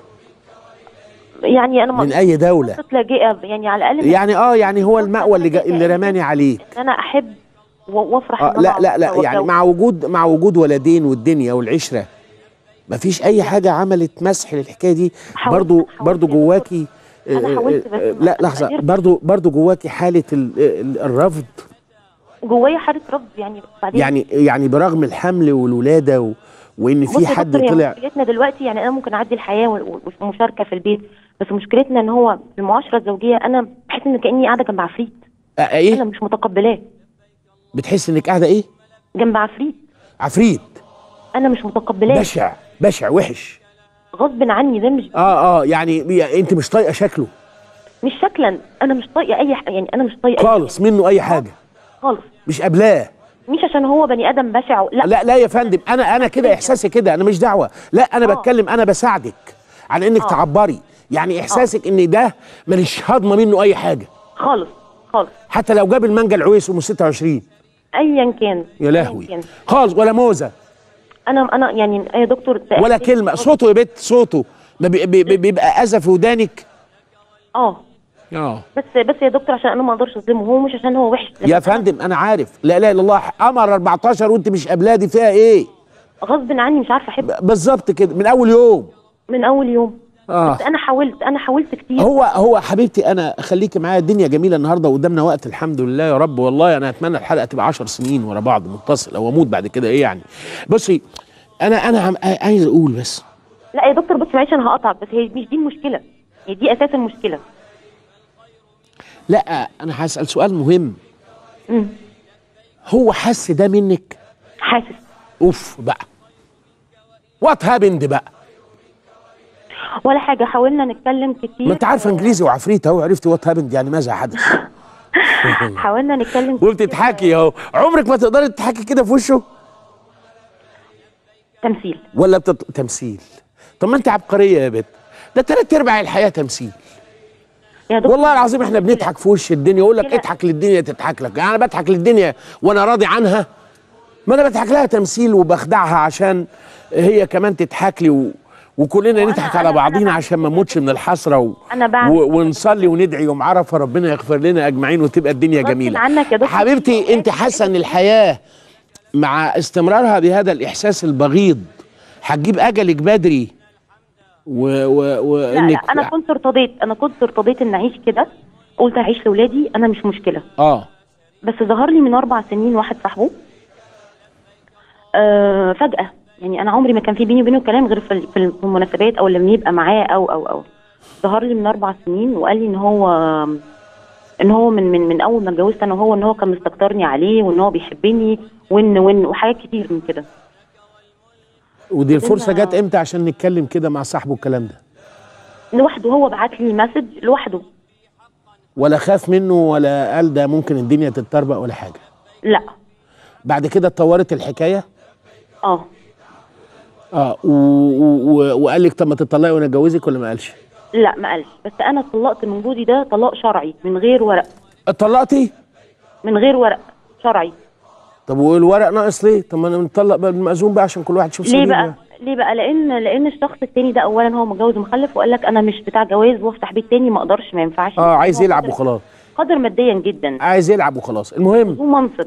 يعني انا ما من اي دوله قصة لاجئه يعني على الاقل يعني اه يعني هو المأوى اللي جا اللي رماني عليك ان انا احب و- وافرح آه ان لا أنا لا لا أتجوز. يعني مع وجود مع وجود ولدين والدنيا والعشره ما فيش اي حاجه عملت مسح للحكايه دي حاولت- برضو حاولت برضو يا دكتور. جواكي أنا آه، حاولت آه، بس آه، ما- لا ما لحظه قدرتش. برضو برضو جواكي حاله ال- ال- الرفض جوايا حاله رفض يعني بعدين يعني يعني برغم الحمل والولاده و... وان بص في يا حد دكتور، هي طلع مشكلتنا دلوقتي يعني انا ممكن اعدي الحياه وال- والمشاركه في البيت بس مشكلتنا ان هو في المعاشره الزوجيه انا بحس ان كاني قاعده جنب عفريت آه انا ايه مش متقبلاه بتحس انك قاعده ايه جنب عفريت عفريت انا مش متقبلاه بشع بشع وحش غصب عني ده مش اه اه يعني يعني انت مش طايقه شكله مش شكلا انا مش طايقه اي ح... يعني انا مش طايقه أي خالص منه اي حاجه خالص مش قابلاه مش عشان هو بني ادم بشع لا, لا لا يا فندم انا انا كده احساسي كده انا مش دعوه لا انا آه. بتكلم انا بساعدك على انك آه. تعبري يعني احساسك ان ده ماليش هضمه منه اي حاجه خالص خالص حتى لو جاب المانجا العويس ام 26 ايا كان يا لهوي أياً كان. خالص ولا موزه انا انا يعني يا دكتور ولا كلمه صوته يا بت صوته ما بي- بي- بي- بيبقى اذى في ودانك اه اه بس بس يا دكتور عشان انا ما اقدرش اظلمه هو مش عشان هو وحش لكن يا أنا فندم انا عارف لا اله الا الله قمر 14 وانت مش قابلاه دي فيها ايه غصب عني مش عارفه احب ب- بالظبط كده من اول يوم من اول يوم اه بس انا حاولت انا حاولت كتير هو هو حبيبتي انا خليكي معايا الدنيا جميله النهارده وقدامنا وقت الحمد لله يا رب والله انا اتمنى الحلقه تبقى 10 سنين ورا بعض متصله واموت بعد كده ايه يعني بصي انا انا عم عايز اقول بس لا يا دكتور بس معلش انا هقطعك بس هي مش دي المشكله هي دي اساس المشكله لا انا هسال سؤال مهم امم هو حس ده منك حاسس اوف بقى وات هابند بقى ولا حاجه حاولنا نتكلم كتير ما انت عارفه انجليزي وعفريت اهو عرفت وات هابند يعني ماذا حدث حاولنا نتكلم كتير. وبتضحكي اهو عمرك ما تقدري تضحكي كده في وشه تمثيل ولا بتط... تمثيل طب ما انت عبقريه يا بت ده تلات ارباع الحياه تمثيل يا دكتور والله العظيم احنا بنضحك في وش الدنيا يقول لك كده. اضحك للدنيا تضحك لك يعني انا بضحك للدنيا وانا راضي عنها ما انا بضحك لها تمثيل وبخدعها عشان هي كمان تضحك لي و... وكلنا وأنا- نضحك أنا- على أنا بعضينا بعمل عشان ما نموتش من الحسره و... أنا بعمل و... ونصلي وندعي يوم عرفه ربنا يغفر لنا اجمعين وتبقى الدنيا غصب جميله عنك يا دكتور. حبيبتي انت حاسه ان الحياه مع استمرارها بهذا الاحساس البغيض هتجيب اجلك بدري و... و... لا وانك لا انا كنت ارتضيت انا كنت ارتضيت ان اعيش كده قلت اعيش لاولادي انا مش مشكله اه بس ظهر لي من اربع سنين واحد صاحبه آه فجاه يعني انا عمري ما كان في بيني وبينه كلام غير في ال- في المناسبات او لما يبقى معاه او او او ظهر لي من اربع سنين وقال لي ان هو ان هو من من من اول ما اتجوزت انا وهو ان هو كان مستكترني عليه وان هو بيحبني وان وان وحاجات كتير من كده ودي الفرصه بدنا- جت امتى عشان نتكلم كده مع صاحبه الكلام ده لوحده هو بعت لي مسج لوحده ولا خاف منه ولا قال ده ممكن الدنيا تتطربق ولا حاجه لا بعد كده اتطورت الحكايه اه اه و... و... و... وقال لك طب ما تطلقي وانا اتجوزك ولا ما قالش لا ما قالش بس انا طلقت من جوزي ده طلاق شرعي من غير ورق اتطلقتي من غير ورق شرعي طب والورق ناقص ليه طب ما انا نطلق بقى بالمأذون بقى عشان كل واحد يشوف ليه سبيله بقى ليه بقى لان لان الشخص التاني ده اولا هو متجوز ومخلف وقال لك انا مش بتاع جواز وافتح بيت تاني ما اقدرش ما ينفعش اه عايز هو يلعب قادر- وخلاص قادر ماديا جدا عايز يلعب وخلاص المهم ذو منصب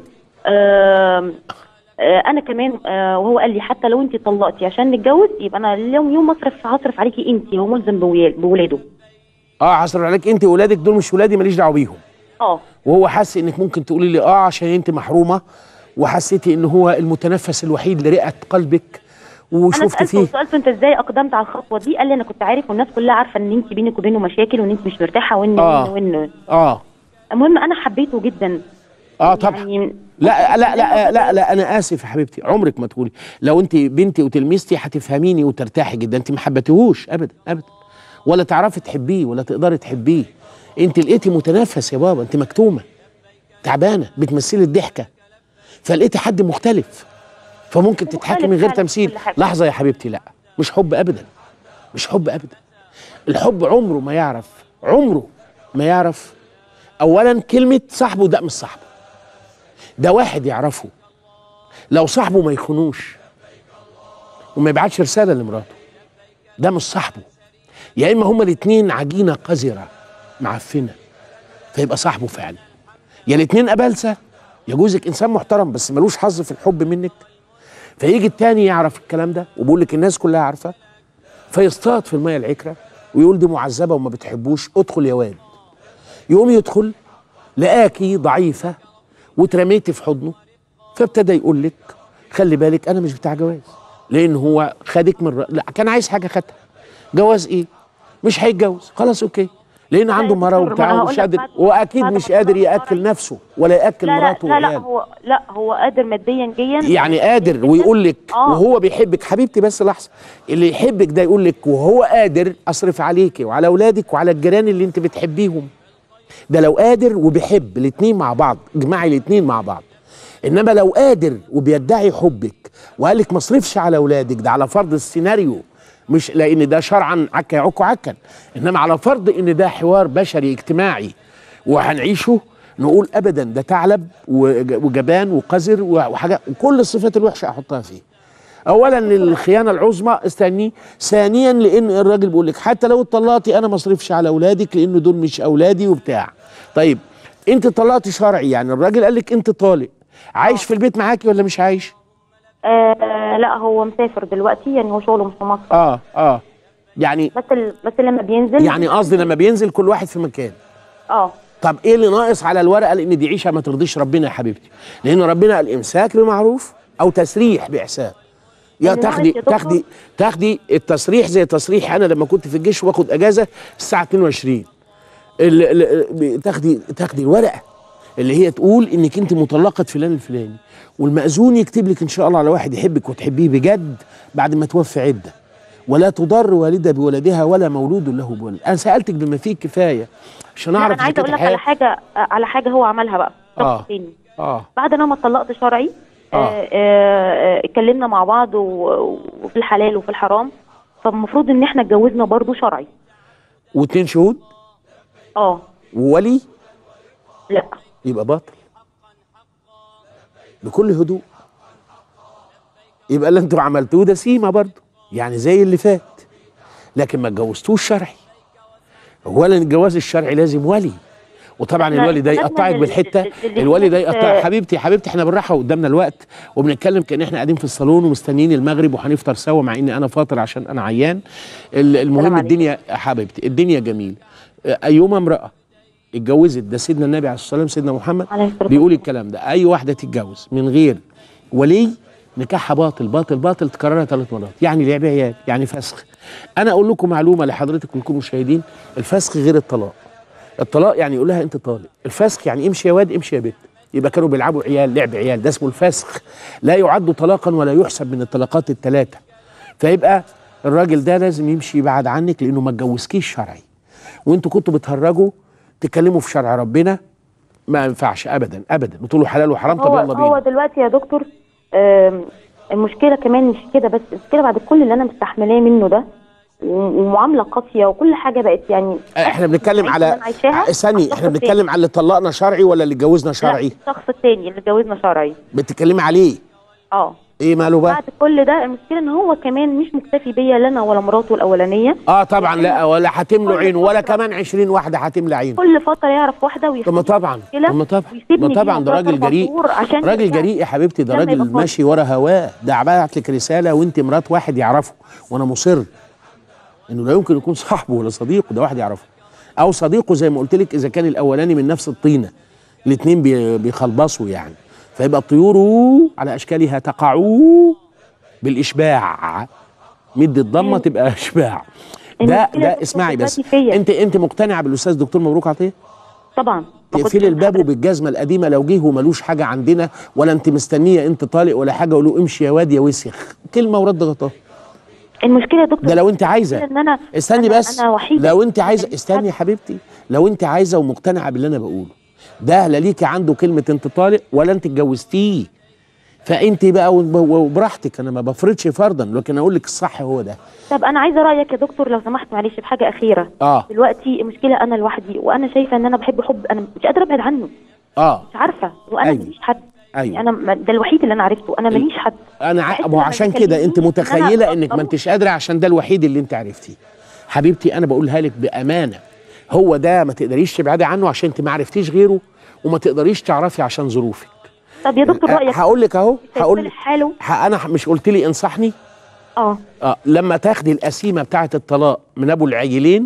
آم، آه انا كمان آه وهو قال لي حتى لو انت طلقتي عشان نتجوز يبقى انا اليوم يوم مصرف هصرف عليكي انت هو ملزم بويا- بولاده اه هصرف عليك انت واولادك دول مش ولادي ماليش دعوه بيهم اه وهو حس انك ممكن تقولي لي اه عشان انت محرومه وحسيتي ان هو المتنفس الوحيد لرئه قلبك انا وشفت سالته فيه سالته انت ازاي اقدمت على الخطوه دي قال لي انا كنت عارف والناس كلها عارفه ان انت بينك وبينه مشاكل وان انت مش مرتاحه وان آه. وان وان اه المهم انا حبيته جدا اه طبعا يعني لا لا لا لا لا انا اسف يا حبيبتي عمرك ما تقولي لو انت بنتي وتلميذتي هتفهميني وترتاحي جدا انت ما حبتهوش ابدا ابدا ولا تعرفي تحبيه ولا تقدري تحبيه انت لقيتي متنفس يا بابا انت مكتومه تعبانه بتمثلي الضحكه فلقيتي حد مختلف فممكن تضحكي من غير فعلا في تمثيل كل حاجة. لحظه يا حبيبتي لا مش حب ابدا مش حب ابدا الحب عمره ما يعرف عمره ما يعرف اولا كلمه صاحبه ده مش صاحبه ده واحد يعرفه لو صاحبه ما يخونوش وما يبعتش رساله لمراته ده مش صاحبه يا اما هما الاتنين عجينه قذره معفنه فيبقى صاحبه فعلا يا الاتنين قبلسه يا جوزك انسان محترم بس ملوش حظ في الحب منك فيجي التاني يعرف الكلام ده وبيقول لك الناس كلها عارفه فيصطاد في الميه العكره ويقول دي معذبه وما بتحبوش ادخل يا واد يقوم يدخل لقاكي ضعيفه واترميتي في حضنه فابتدى يقول لك خلي بالك انا مش بتاع جواز لان هو خدك من ر... لا كان عايز حاجه خدها جواز ايه مش هيتجوز خلاص اوكي لأن عنده يا مرة دكتور، ما وبتاع أنا ومش هقول لك قادر بعد- وأكيد بعد مش ما قادر تخلص يأكل الفرح. نفسه ولا يأكل لا لا مراته لا لا وعياله هو لا هو قادر ماديا جيا يعني قادر ويقول لك آه. وهو بيحبك حبيبتي بس لحظه اللي يحبك ده يقول لك وهو قادر اصرف عليكي وعلى اولادك وعلى الجيران اللي انت بتحبيهم ده لو قادر وبيحب الاتنين مع بعض اجمعي الاتنين مع بعض انما لو قادر وبيدعي حبك وقال لك ما اصرفش على اولادك ده على فرض السيناريو مش لان ده شرعا عكا يعك عكا انما على فرض ان ده حوار بشري اجتماعي وهنعيشه نقول ابدا ده ثعلب وج- وجبان وقذر وحاجه وكل الصفات الوحشه احطها فيه اولا للخيانه العظمى استني ثانيا لان الراجل بيقول لك حتى لو اتطلقتي انا ما اصرفش على اولادك لان دول مش اولادي وبتاع طيب انت طلقتي شرعي يعني الراجل قال لك انت طالق عايش في البيت معاكي ولا مش عايش آه لا هو مسافر دلوقتي يعني هو شغله مش في مصر اه اه يعني بس ال... بس لما بينزل يعني قصدي لما بينزل كل واحد في مكان اه طب ايه اللي ناقص على الورقه لان دي عيشه ما ترضيش ربنا يا حبيبتي لان ربنا قال امساك بمعروف او تسريح باحسان يا اللي تاخدي ناقص يا دكتور؟ تاخدي تاخدي التصريح زي تصريح انا لما كنت في الجيش واخد اجازه الساعه 22 ال- ال- تاخدي تاخدي الورقه اللي هي تقول انك انت مطلقه فلان الفلاني والمأذون يكتب لك ان شاء الله على واحد يحبك وتحبيه بجد بعد ما توفي عده ولا تضر والده بولدها ولا مولود له بولد انا سالتك بما فيه الكفايه عشان لا، اعرف انا عايزه اقول لك حكاية على حاجه على حاجه هو عملها بقى آه. شخص تاني اه بعد انا ما اتطلقت شرعي آه. آه، آه، آه، اتكلمنا مع بعض و- وفي الحلال وفي الحرام فالمفروض ان احنا اتجوزنا برضو شرعي واتنين شهود اه وولي لا يبقى باطل بكل هدوء يبقى اللي انتوا عملتوه ده سيما برضه يعني زي اللي فات لكن ما اتجوزتوش شرعي اولا الجواز الشرعي لازم ولي وطبعا احنا الولي ده استفدنا يقطعك من بالحته ال- ال- الولي ده الحتة- يقطع حبيبتي حبيبتي احنا بالراحه قدامنا الوقت وبنتكلم كان احنا قاعدين في الصالون ومستنيين المغرب وهنفطر سوا مع اني انا فاطر عشان انا عيان ال- المهم عليكم. الدنيا يا حبيبتي الدنيا جميله ايما امراه اتجوزت ده سيدنا النبي عليه الصلاه والسلام سيدنا محمد عليه الصلاة بيقول الكلام ده اي واحده تتجوز من غير ولي نكاحها باطل باطل باطل تكررها ثلاث مرات يعني لعب عيال يعني فسخ انا اقول لكم معلومه لحضرتك ولكم مشاهدين الفسخ غير الطلاق الطلاق يعني يقول لها انت طالق الفسخ يعني امشي يا واد امشي يا بنت يبقى كانوا بيلعبوا عيال لعب عيال ده اسمه الفسخ لا يعد طلاقا ولا يحسب من الطلاقات الثلاثه فيبقى الراجل ده لازم يمشي يبعد عنك لانه ما اتجوزكيش شرعي وانتوا كنتوا بتهرجوا تتكلموا في شرع ربنا ما ينفعش ابدا ابدا وتقولوا حلال وحرام طب هو يلا هو بينا دلوقتي يا دكتور آم، المشكله كمان مش كده بس المشكله بعد كل اللي انا مستحملاه منه ده و- ومعامله قاسيه وكل حاجه بقت يعني احنا بنتكلم العيشة على اللي أنا عايشاها استني الشخص احنا التاني. بنتكلم على اللي طلقنا شرعي ولا اللي اتجوزنا شرعي لا الشخص التاني اللي اتجوزنا شرعي بتتكلمي عليه اه ايه ماله بقى بعد كل ده المشكله ان هو كمان مش مكتفي بيا لا انا ولا مراته الاولانيه اه طبعا لا ولا هتملوا كل عينه ولا فترة. كمان 20 واحده هتملى عينه كل فتره يعرف واحده طب ويخلي ما طبعا مشكلة طب ما طبعا ويسيبني ما طبعا فيها ده راجل ثلاث أربع جريء شهور عشان راجل يرجع. جريء يا حبيبتي ده لما راجل يبقى فاضي. ماشي ورا هواه ده بعت لك رساله وانت مرات واحد يعرفه وانا مصر انه لا يمكن يكون صاحبه ولا صديقه ده واحد يعرفه او صديقه زي ما قلت لك اذا كان الاولاني من نفس الطينه الاثنين بيخلبصوا يعني فيبقى الطيور على اشكالها تقع بالاشباع مد الضمه تبقى اشباع ده المشكلة ده دكتور اسمعي بس دلوقتي فيا. انت انت مقتنعه بالاستاذ دكتور مبروك عطيه طبعا ما كنتش تقفلي الباب وبالجزمه القديمه لو جه وملوش حاجه عندنا ولا انت مستنيه انت طالق ولا حاجه قول له امشي يا واد يا وسخ كلمه ورد غطاه المشكله يا دكتور ده لو انت عايزه ان انا استني أنا بس انا وحيده لو انت عايزه ماليش استني يا حد. حبيبتي لو انت عايزه ومقتنعه باللي انا بقوله ده لا ليكي عنده كلمه انت طالق ولا انت اتجوزتيه فانت بقى وب- وبراحتك انا ما بفرضش فرضا لكن اقول لك الصح هو ده طب انا عايزه رايك يا دكتور لو سمحت معلش بحاجه اخيره اه دلوقتي المشكله انا لوحدي وانا شايفه ان انا بحب حب انا مش قادره ابعد عنه اه مش عارفه وانا أيوة. ماليش حد ايوه انا ما- ده الوحيد اللي انا عرفته انا ماليش حد انا ع... بحس ما هو لما عشان كده انت بيكلمني إن متخيله أنا انك ما أفضل- انتش قادره عشان ده الوحيد اللي انت عرفتيه حبيبتي انا بقولها لك بامانه هو ده ما تقدريش تبعدي عنه عشان انت ما عرفتيش غيره وما تقدريش تعرفي عشان ظروفك طب يا دكتور رايك هقول لك اهو مش هقول هيصلح حاله ه- انا ح- مش قلت لي انصحني اه اه لما تاخدي القسيمه بتاعه الطلاق من ابو العيلين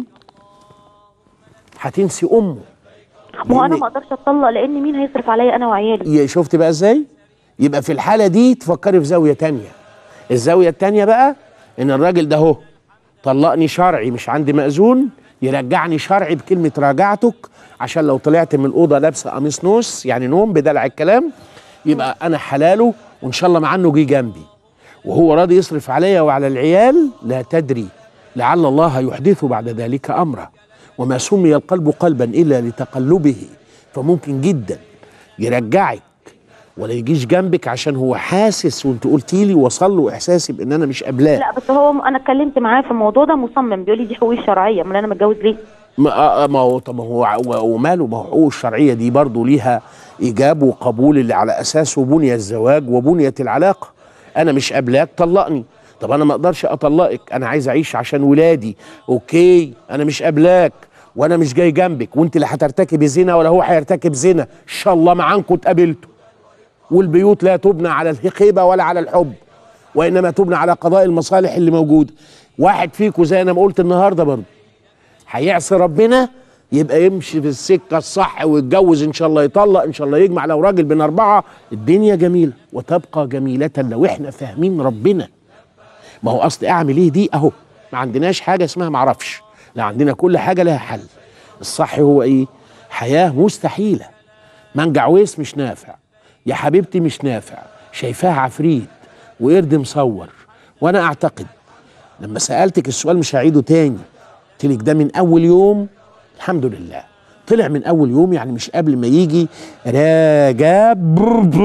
هتنسي امه ما هو انا لأن- ما اقدرش اتطلق لان مين هيصرف عليا انا وعيالي يا- شفت بقى ازاي يبقى في الحاله دي تفكري في زاويه تانية الزاويه التانية بقى ان الراجل ده اهو طلقني شرعي مش عندي مأذون يرجعني شرعي بكلمه راجعتك عشان لو طلعت من الاوضه لابسه قميص نص يعني نوم بدلع الكلام يبقى انا حلاله وان شاء الله مع انه جه جنبي وهو راضي يصرف عليا وعلى العيال لا تدري لعل الله يحدث بعد ذلك امره وما سمي القلب قلبا الا لتقلبه فممكن جدا يرجعك ولا يجيش جنبك عشان هو حاسس وانت قلتي لي وصل له احساسي بان انا مش قابلاه لا بس هو انا اتكلمت معاه في الموضوع ده مصمم بيقول لي دي حقوقي الشرعيه امال انا متجوز ليه ما, آه، آه، ما هو طب ما هو ع- و- وماله ما هو حقوق الشرعيه دي برضه ليها ايجاب وقبول اللي على اساسه بني الزواج وبنيت العلاقه انا مش قابلاك طلقني طب انا ما اقدرش اطلقك انا عايز اعيش عشان ولادي اوكي انا مش قابلاك وانا مش جاي جنبك وانت لا هترتكبي زنا ولا هو هيرتكب زنا ان شاء الله معاكم اتقابلتوا والبيوت لا تبنى على الخيبه ولا على الحب وانما تبنى على قضاء المصالح اللي موجوده واحد فيكم زي انا ما قلت النهارده برضه هيعصي ربنا يبقى يمشي في السكه الصح ويتجوز ان شاء الله يطلق ان شاء الله يجمع لو راجل بين اربعه الدنيا جميله وتبقى جميله لو احنا فاهمين ربنا ما هو اصل اعمل ايه دي اهو ما عندناش حاجه اسمها معرفش لا عندنا كل حاجه لها حل الصح هو ايه حياه مستحيله منجع ويس مش نافع يا حبيبتي مش نافع شايفاها عفريت وقرد مصور وانا اعتقد لما سالتك السؤال مش هعيده تاني قلت لك ده من اول يوم الحمد لله طلع من اول يوم يعني مش قبل ما يجي راجب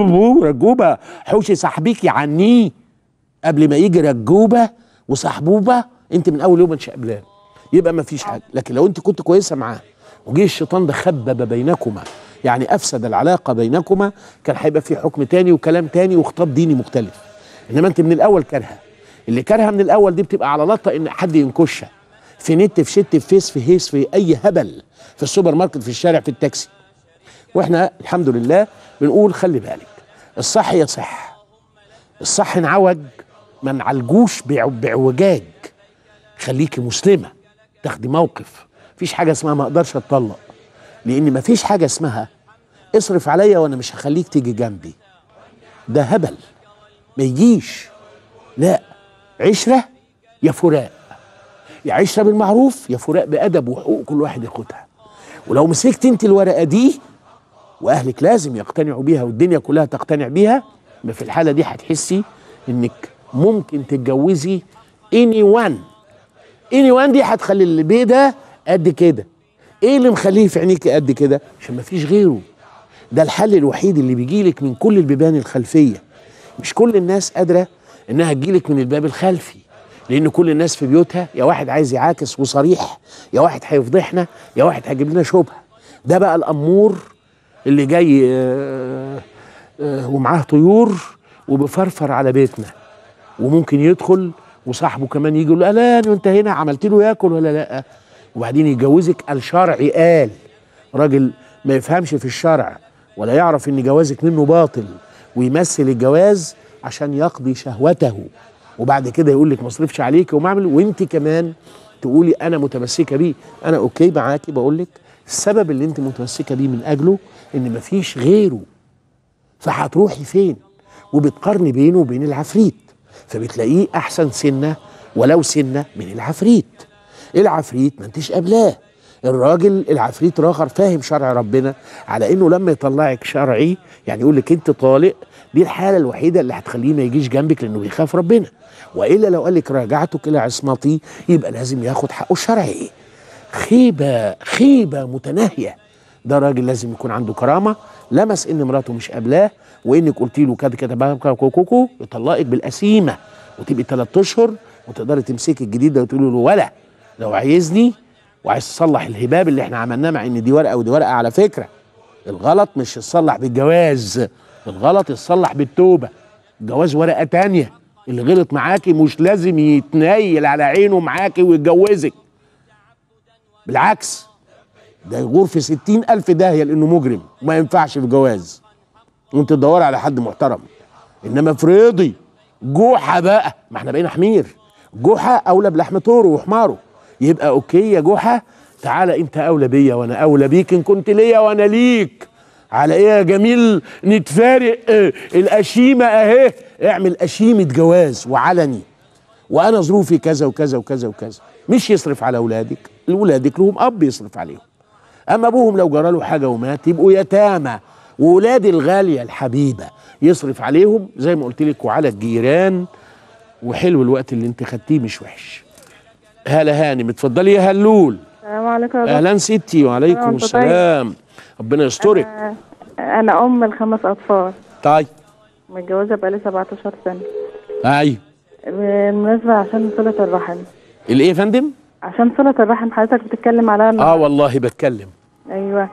رجوبه حوشي صاحبيكي عنيه قبل ما يجي رجوبه وصحبوبه انت من اول يوم انت قبلان يبقى ما فيش حاجه لكن لو انت كنت كويسه معاه وجه الشيطان ده خبب بينكما يعني افسد العلاقه بينكما كان هيبقى في حكم تاني وكلام تاني وخطاب ديني مختلف انما انت من الاول كارهه اللي كارهه من الاول دي بتبقى على لطه ان حد ينكشها في نت في شت في فيس في هيس في اي هبل في السوبر ماركت في الشارع في التاكسي واحنا الحمد لله بنقول خلي بالك الصح يصح الصح نعوج ما نعالجوش بعو- بعوجاج خليكي مسلمه تاخدي موقف مفيش حاجه اسمها ما اقدرش اتطلق لان مفيش حاجه اسمها اصرف عليا وانا مش هخليك تيجي جنبي ده هبل ما يجيش لا عشره يا فراق يا عشره بالمعروف يا فراق بادب وحقوق كل واحد ياخدها ولو مسكت انت الورقه دي واهلك لازم يقتنعوا بيها والدنيا كلها تقتنع بيها يبقى في الحاله دي هتحسي انك ممكن تتجوزي اني وان اني وان دي هتخلي البيه ده قد كده ايه اللي مخليه في عينيك قد كده عشان مفيش غيره ده الحل الوحيد اللي بيجيلك من كل البيبان الخلفيه مش كل الناس قادره انها تجيلك من الباب الخلفي لان كل الناس في بيوتها يا واحد عايز يعاكس وصريح يا واحد هيفضحنا يا واحد هيجيب لنا شبهه ده بقى الامور اللي جاي آه، آه، ومعاه طيور وبفرفر على بيتنا وممكن يدخل وصاحبه كمان يجي يقول له الان وانت هنا عملت له ياكل ولا لا وبعدين يجوزك الشرع قال راجل ما يفهمش في الشرع ولا يعرف ان جوازك منه باطل ويمثل الجواز عشان يقضي شهوته وبعد كده يقول لك ما اصرفش عليك وما اعمل وانت كمان تقولي انا متمسكه بيه انا اوكي معاكي بقول لك السبب اللي انت متمسكه بيه من اجله ان مفيش غيره فهتروحي فين وبتقارني بينه وبين العفريت فبتلاقيه احسن سنه ولو سنه من العفريت العفريت ما انتش قبلاه الراجل العفريت راخر فاهم شرع ربنا على انه لما يطلعك شرعي يعني يقول لك انت طالق دي الحاله الوحيده اللي هتخليه ما يجيش جنبك لانه بيخاف ربنا والا لو قال لك راجعتك الى عصمتي يبقى لازم ياخد حقه الشرعي خيبه خيبه متناهيه ده راجل لازم يكون عنده كرامه لمس ان مراته مش قابلاه وانك قلت له كده كده بقى كوكو كوكو يطلقك بالقسيمه وتبقي ثلاث اشهر وتقدري تمسكي الجديد ده وتقولي له ولا لو عايزني وعايز تصلح الهباب اللي احنا عملناه مع ان دي ورقه ودي ورقه على فكره الغلط مش يتصلح بالجواز الغلط يتصلح بالتوبه الجواز ورقه تانية اللي غلط معاكي مش لازم يتنيل على عينه معاكي ويتجوزك بالعكس ده يغور في ستين ألف داهية لأنه مجرم وما ينفعش في جواز وانت تدوري على حد محترم انما فريضي جوحة بقى ما احنا بقينا حمير جوحة اولى بلحم طوره وحماره يبقى اوكي يا جوحة تعالى انت اولى بيا وانا اولى بيك ان كنت ليا وانا ليك على ايه يا جميل نتفارق اه القشيمة اهي اعمل قشيمة جواز وعلني وانا ظروفي كذا وكذا وكذا وكذا مش يصرف على اولادك اولادك لهم اب يصرف عليهم اما ابوهم لو جرى له حاجه ومات يبقوا يتامى وولادي الغاليه الحبيبه يصرف عليهم زي ما قلت لك وعلى الجيران وحلو الوقت اللي انت خدتيه مش وحش هلا هانم اتفضلي يا هلول السلام عليكم يا دكتور. اهلا ستي وعليكم أهلا، أنت السلام ربنا يسترك أنا- انا ام لخمس اطفال طيب متجوزه بقالي 17 سنه ايوه بالمناسبه عشان صله الرحم الايه يا فندم عشان صله الرحم حضرتك بتتكلم عليها اه النهاردة. والله بتكلم ايوه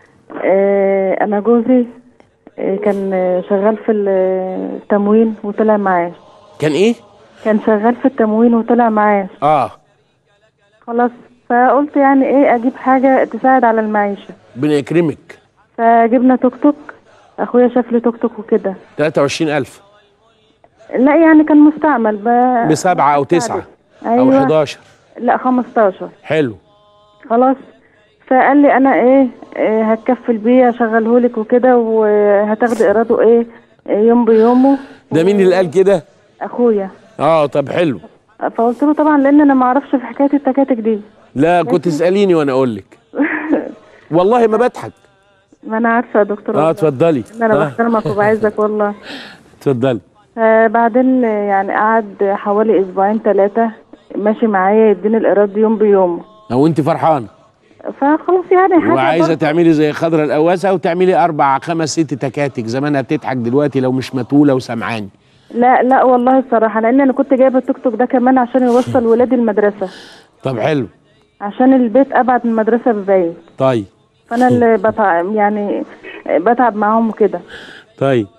آه انا جوزي آه، كان آه، شغال في التموين وطلع معاش كان ايه كان شغال في التموين وطلع معاش اه خلاص فقلت يعني ايه اجيب حاجة تساعد على المعيشة ربنا يكرمك فجبنا توك توك اخويا شاف لي توك توك وكده 23000 لا يعني كان مستعمل ب... بسبعة او تسعة او ايوه 11 لا 15 حلو خلاص فقال لي انا ايه, إيه هتكفل بيه اشغلهولك وكده وهتاخدي ايراده ايه إيه يوم بيومه ده مين اللي قال كده اخويا اه طب حلو فقلت له طبعا لان انا ما اعرفش في حكايه التكاتك دي لا كنت تساليني وانا اقول لك والله ما بضحك ما انا عارفه يا دكتور اه والله. اتفضلي ان انا آه، بحترمك وبعزك والله اتفضلي آه بعدين يعني قعد حوالي اسبوعين ثلاثه ماشي معايا يديني الايراد يوم بيومه او انت فرحانه فخلاص يعني حاجه وعايزه برضه- تعملي زي خضرة القواسه وتعملي اربع خمس ست تكاتك زمانها بتضحك دلوقتي لو مش متوله وسمعاني لا لا والله الصراحه لان انا كنت جايبه التوك توك ده كمان عشان يوصل ولادي المدرسه طب حلو عشان البيت ابعد من المدرسه ببعيد طيب فانا اللي بتعب يعني بتعب معاهم وكده طيب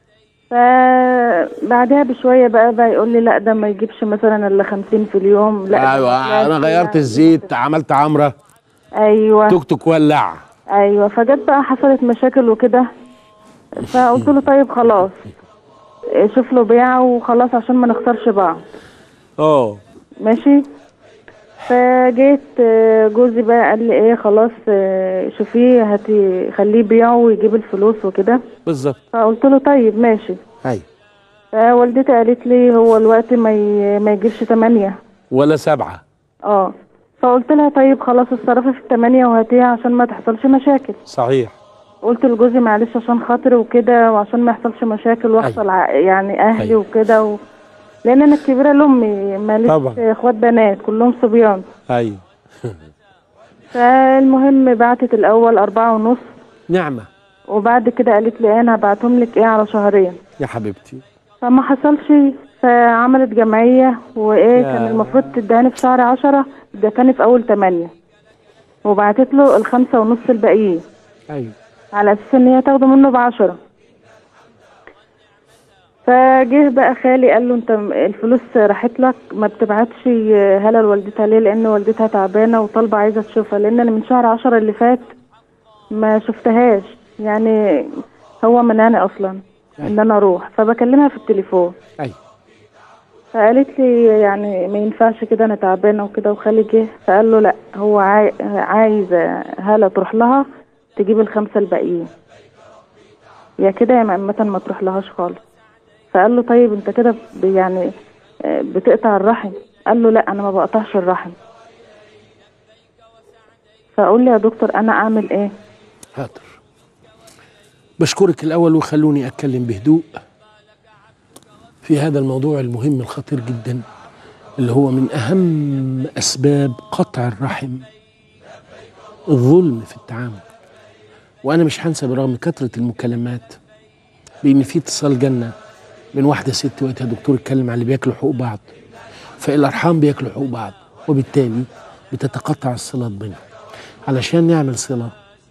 فبعدها بشويه بقى بقى يقول لي لا ده ما يجيبش مثلا الا 50 في اليوم لا ده ايوه انا لا، غيرت لا. الزيت عملت عمره ايوه توك توك ولع ايوه فجت بقى حصلت مشاكل وكده فقلت له طيب خلاص شوف له بيعه وخلاص عشان ما نخسرش بعض اه ماشي فجيت آه، جوزي بقى قال لي ايه خلاص آه، شوفيه هاتي خليه يبيعه ويجيب الفلوس وكده بالظبط فقلت له طيب ماشي ايوه فوالدتي قالت لي هو الوقت ما ي... ما يجيبش تمانية ولا سبعه اه فقلت لها طيب خلاص اتصرفي في التمانية وهاتيها عشان ما تحصلش مشاكل صحيح قلت لجوزي معلش عشان خاطري وكده وعشان ما يحصلش مشاكل واحصل ع- يعني اهلي أيوة. وكده و... لان انا الكبيره لامي ماليش طبعا. اخوات بنات كلهم صبيان ايوه فالمهم بعتت الاول أربعة ونص نعمه وبعد كده قالت لي انا هبعتهم لك ايه على شهرين يا حبيبتي فما حصلش فعملت جمعية وايه يا. كان المفروض تدهني في شهر عشرة ادتني في اول تمانية وبعتت له الخمسة ونص الباقيين ايوه على اساس ان هي تاخده منه بعشرة فجه بقى خالي قال له انت م- الفلوس راحت لك ما بتبعتش هلا لوالدتها ليه لان والدتها تعبانه وطالبه عايزه تشوفها لان انا من شهر عشرة اللي فات ما شفتهاش يعني هو منعني اصلا ان انا اروح فبكلمها في التليفون ايوه فقالت لي يعني ما ينفعش كده انا تعبانه وكده وخالي جه فقال له لا هو عاي... عايزه هاله تروح لها تجيب الخمسه الباقيين يا كده يا مأمة ما تروح لهاش خالص فقال له طيب انت كده ب- يعني آه، بتقطع الرحم قال له لا انا ما بقطعش الرحم فقول لي يا دكتور انا اعمل ايه حاضر بشكرك الأول وخلوني أتكلم بهدوء في هذا الموضوع المهم الخطير جدا اللي هو من أهم أسباب قطع الرحم الظلم في التعامل وأنا مش هنسى برغم كثرة المكالمات بإن في اتصال جنة من واحدة ست وقتها دكتور اتكلم على اللي بياكلوا حقوق بعض فالأرحام بياكلوا حقوق بعض وبالتالي بتتقطع الصلات بينهم علشان نعمل صلة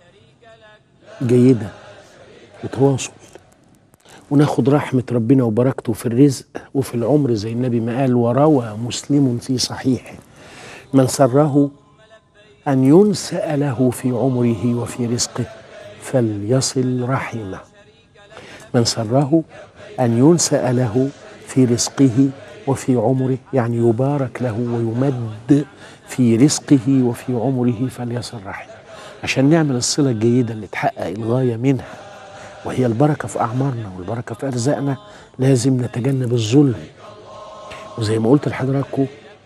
جيدة وتواصل وناخد رحمة ربنا وبركته في الرزق وفي العمر زي النبي ما قال وروى مسلم في صحيحه من سره أن ينسأ له في عمره وفي رزقه فليصل رحمه من سره أن ينسأ له في رزقه وفي عمره يعني يبارك له ويمد في رزقه وفي عمره فليصل رحمه عشان نعمل الصلة الجيدة اللي تحقق الغاية منها وهي البركة في أعمارنا والبركة في أرزاقنا لازم نتجنب الظلم وزي ما قلت لحضراتكم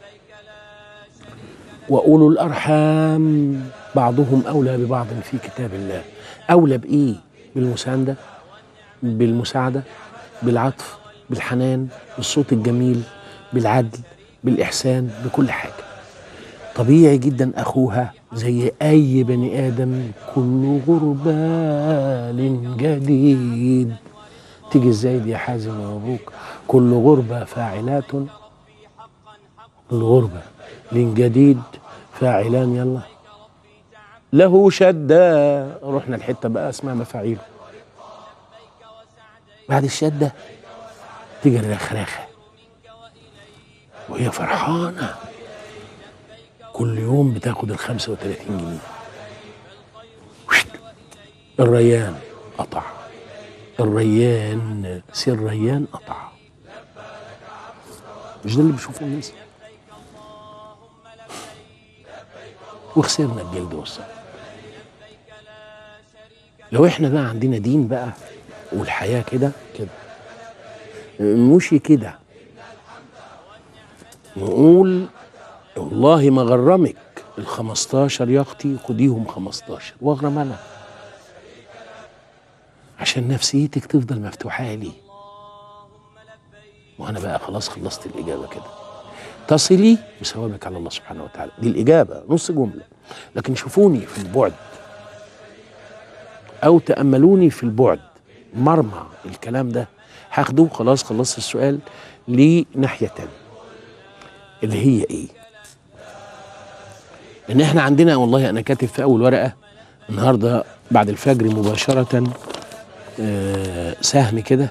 وأولو الأرحام بعضهم أولى ببعض في كتاب الله أولى بإيه؟ بالمساندة بالمساعدة بالعطف بالحنان بالصوت الجميل بالعدل بالإحسان بكل حاجة طبيعي جدا أخوها زي أي بني آدم كل غربال جديد تيجي ازاي دي يا حازم وابوك كل غربة فاعلات كل غربة لين جديد فاعلان يلا له شدة رحنا الحتة بقى اسمها مفاعيل بعد الشدة تيجي الرخرخة وهي فرحانة كل يوم بتاخد ال 35 جنيه وشت. الريان قطع الريان سير ريان قطع مش ده اللي بيشوفه الناس وخسرنا الجلد والصبر لو احنا بقى عندنا دين بقى والحياة كده كده مش كده نقول والله ما غرمك ال 15 ياختي خديهم 15 واغرم انا عشان نفسيتك تفضل مفتوحه لي وانا بقى خلاص خلصت الاجابه كده تصلي بثوابك على الله سبحانه وتعالى دي الاجابه نص جمله لكن شوفوني في البعد او تاملوني في البعد مرمى الكلام ده هاخده خلاص خلصت السؤال لناحيه تانية اللي هي ايه ان احنا عندنا والله انا كاتب في اول ورقه النهارده بعد الفجر مباشره آه، سهم كده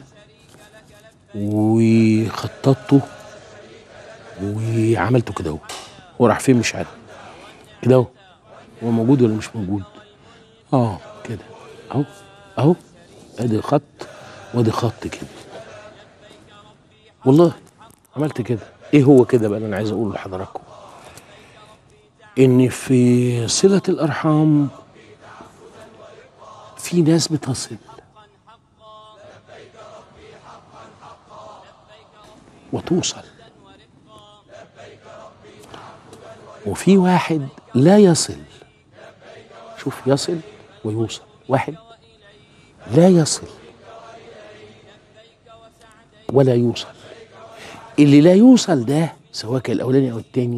وخططته وعملته كده اهو هو راح فين مش عارف كده اهو هو موجود ولا مش موجود اه كده اهو اهو ادي خط وادي خط كده والله عملت كده ايه هو كده بقى اللي انا عايز اقوله لحضراتكم ان في صله الارحام في ناس بتصل وتوصل وفي واحد لا يصل شوف يصل ويوصل واحد لا يصل ولا يوصل اللي لا يوصل ده سواء كان الاولاني او التاني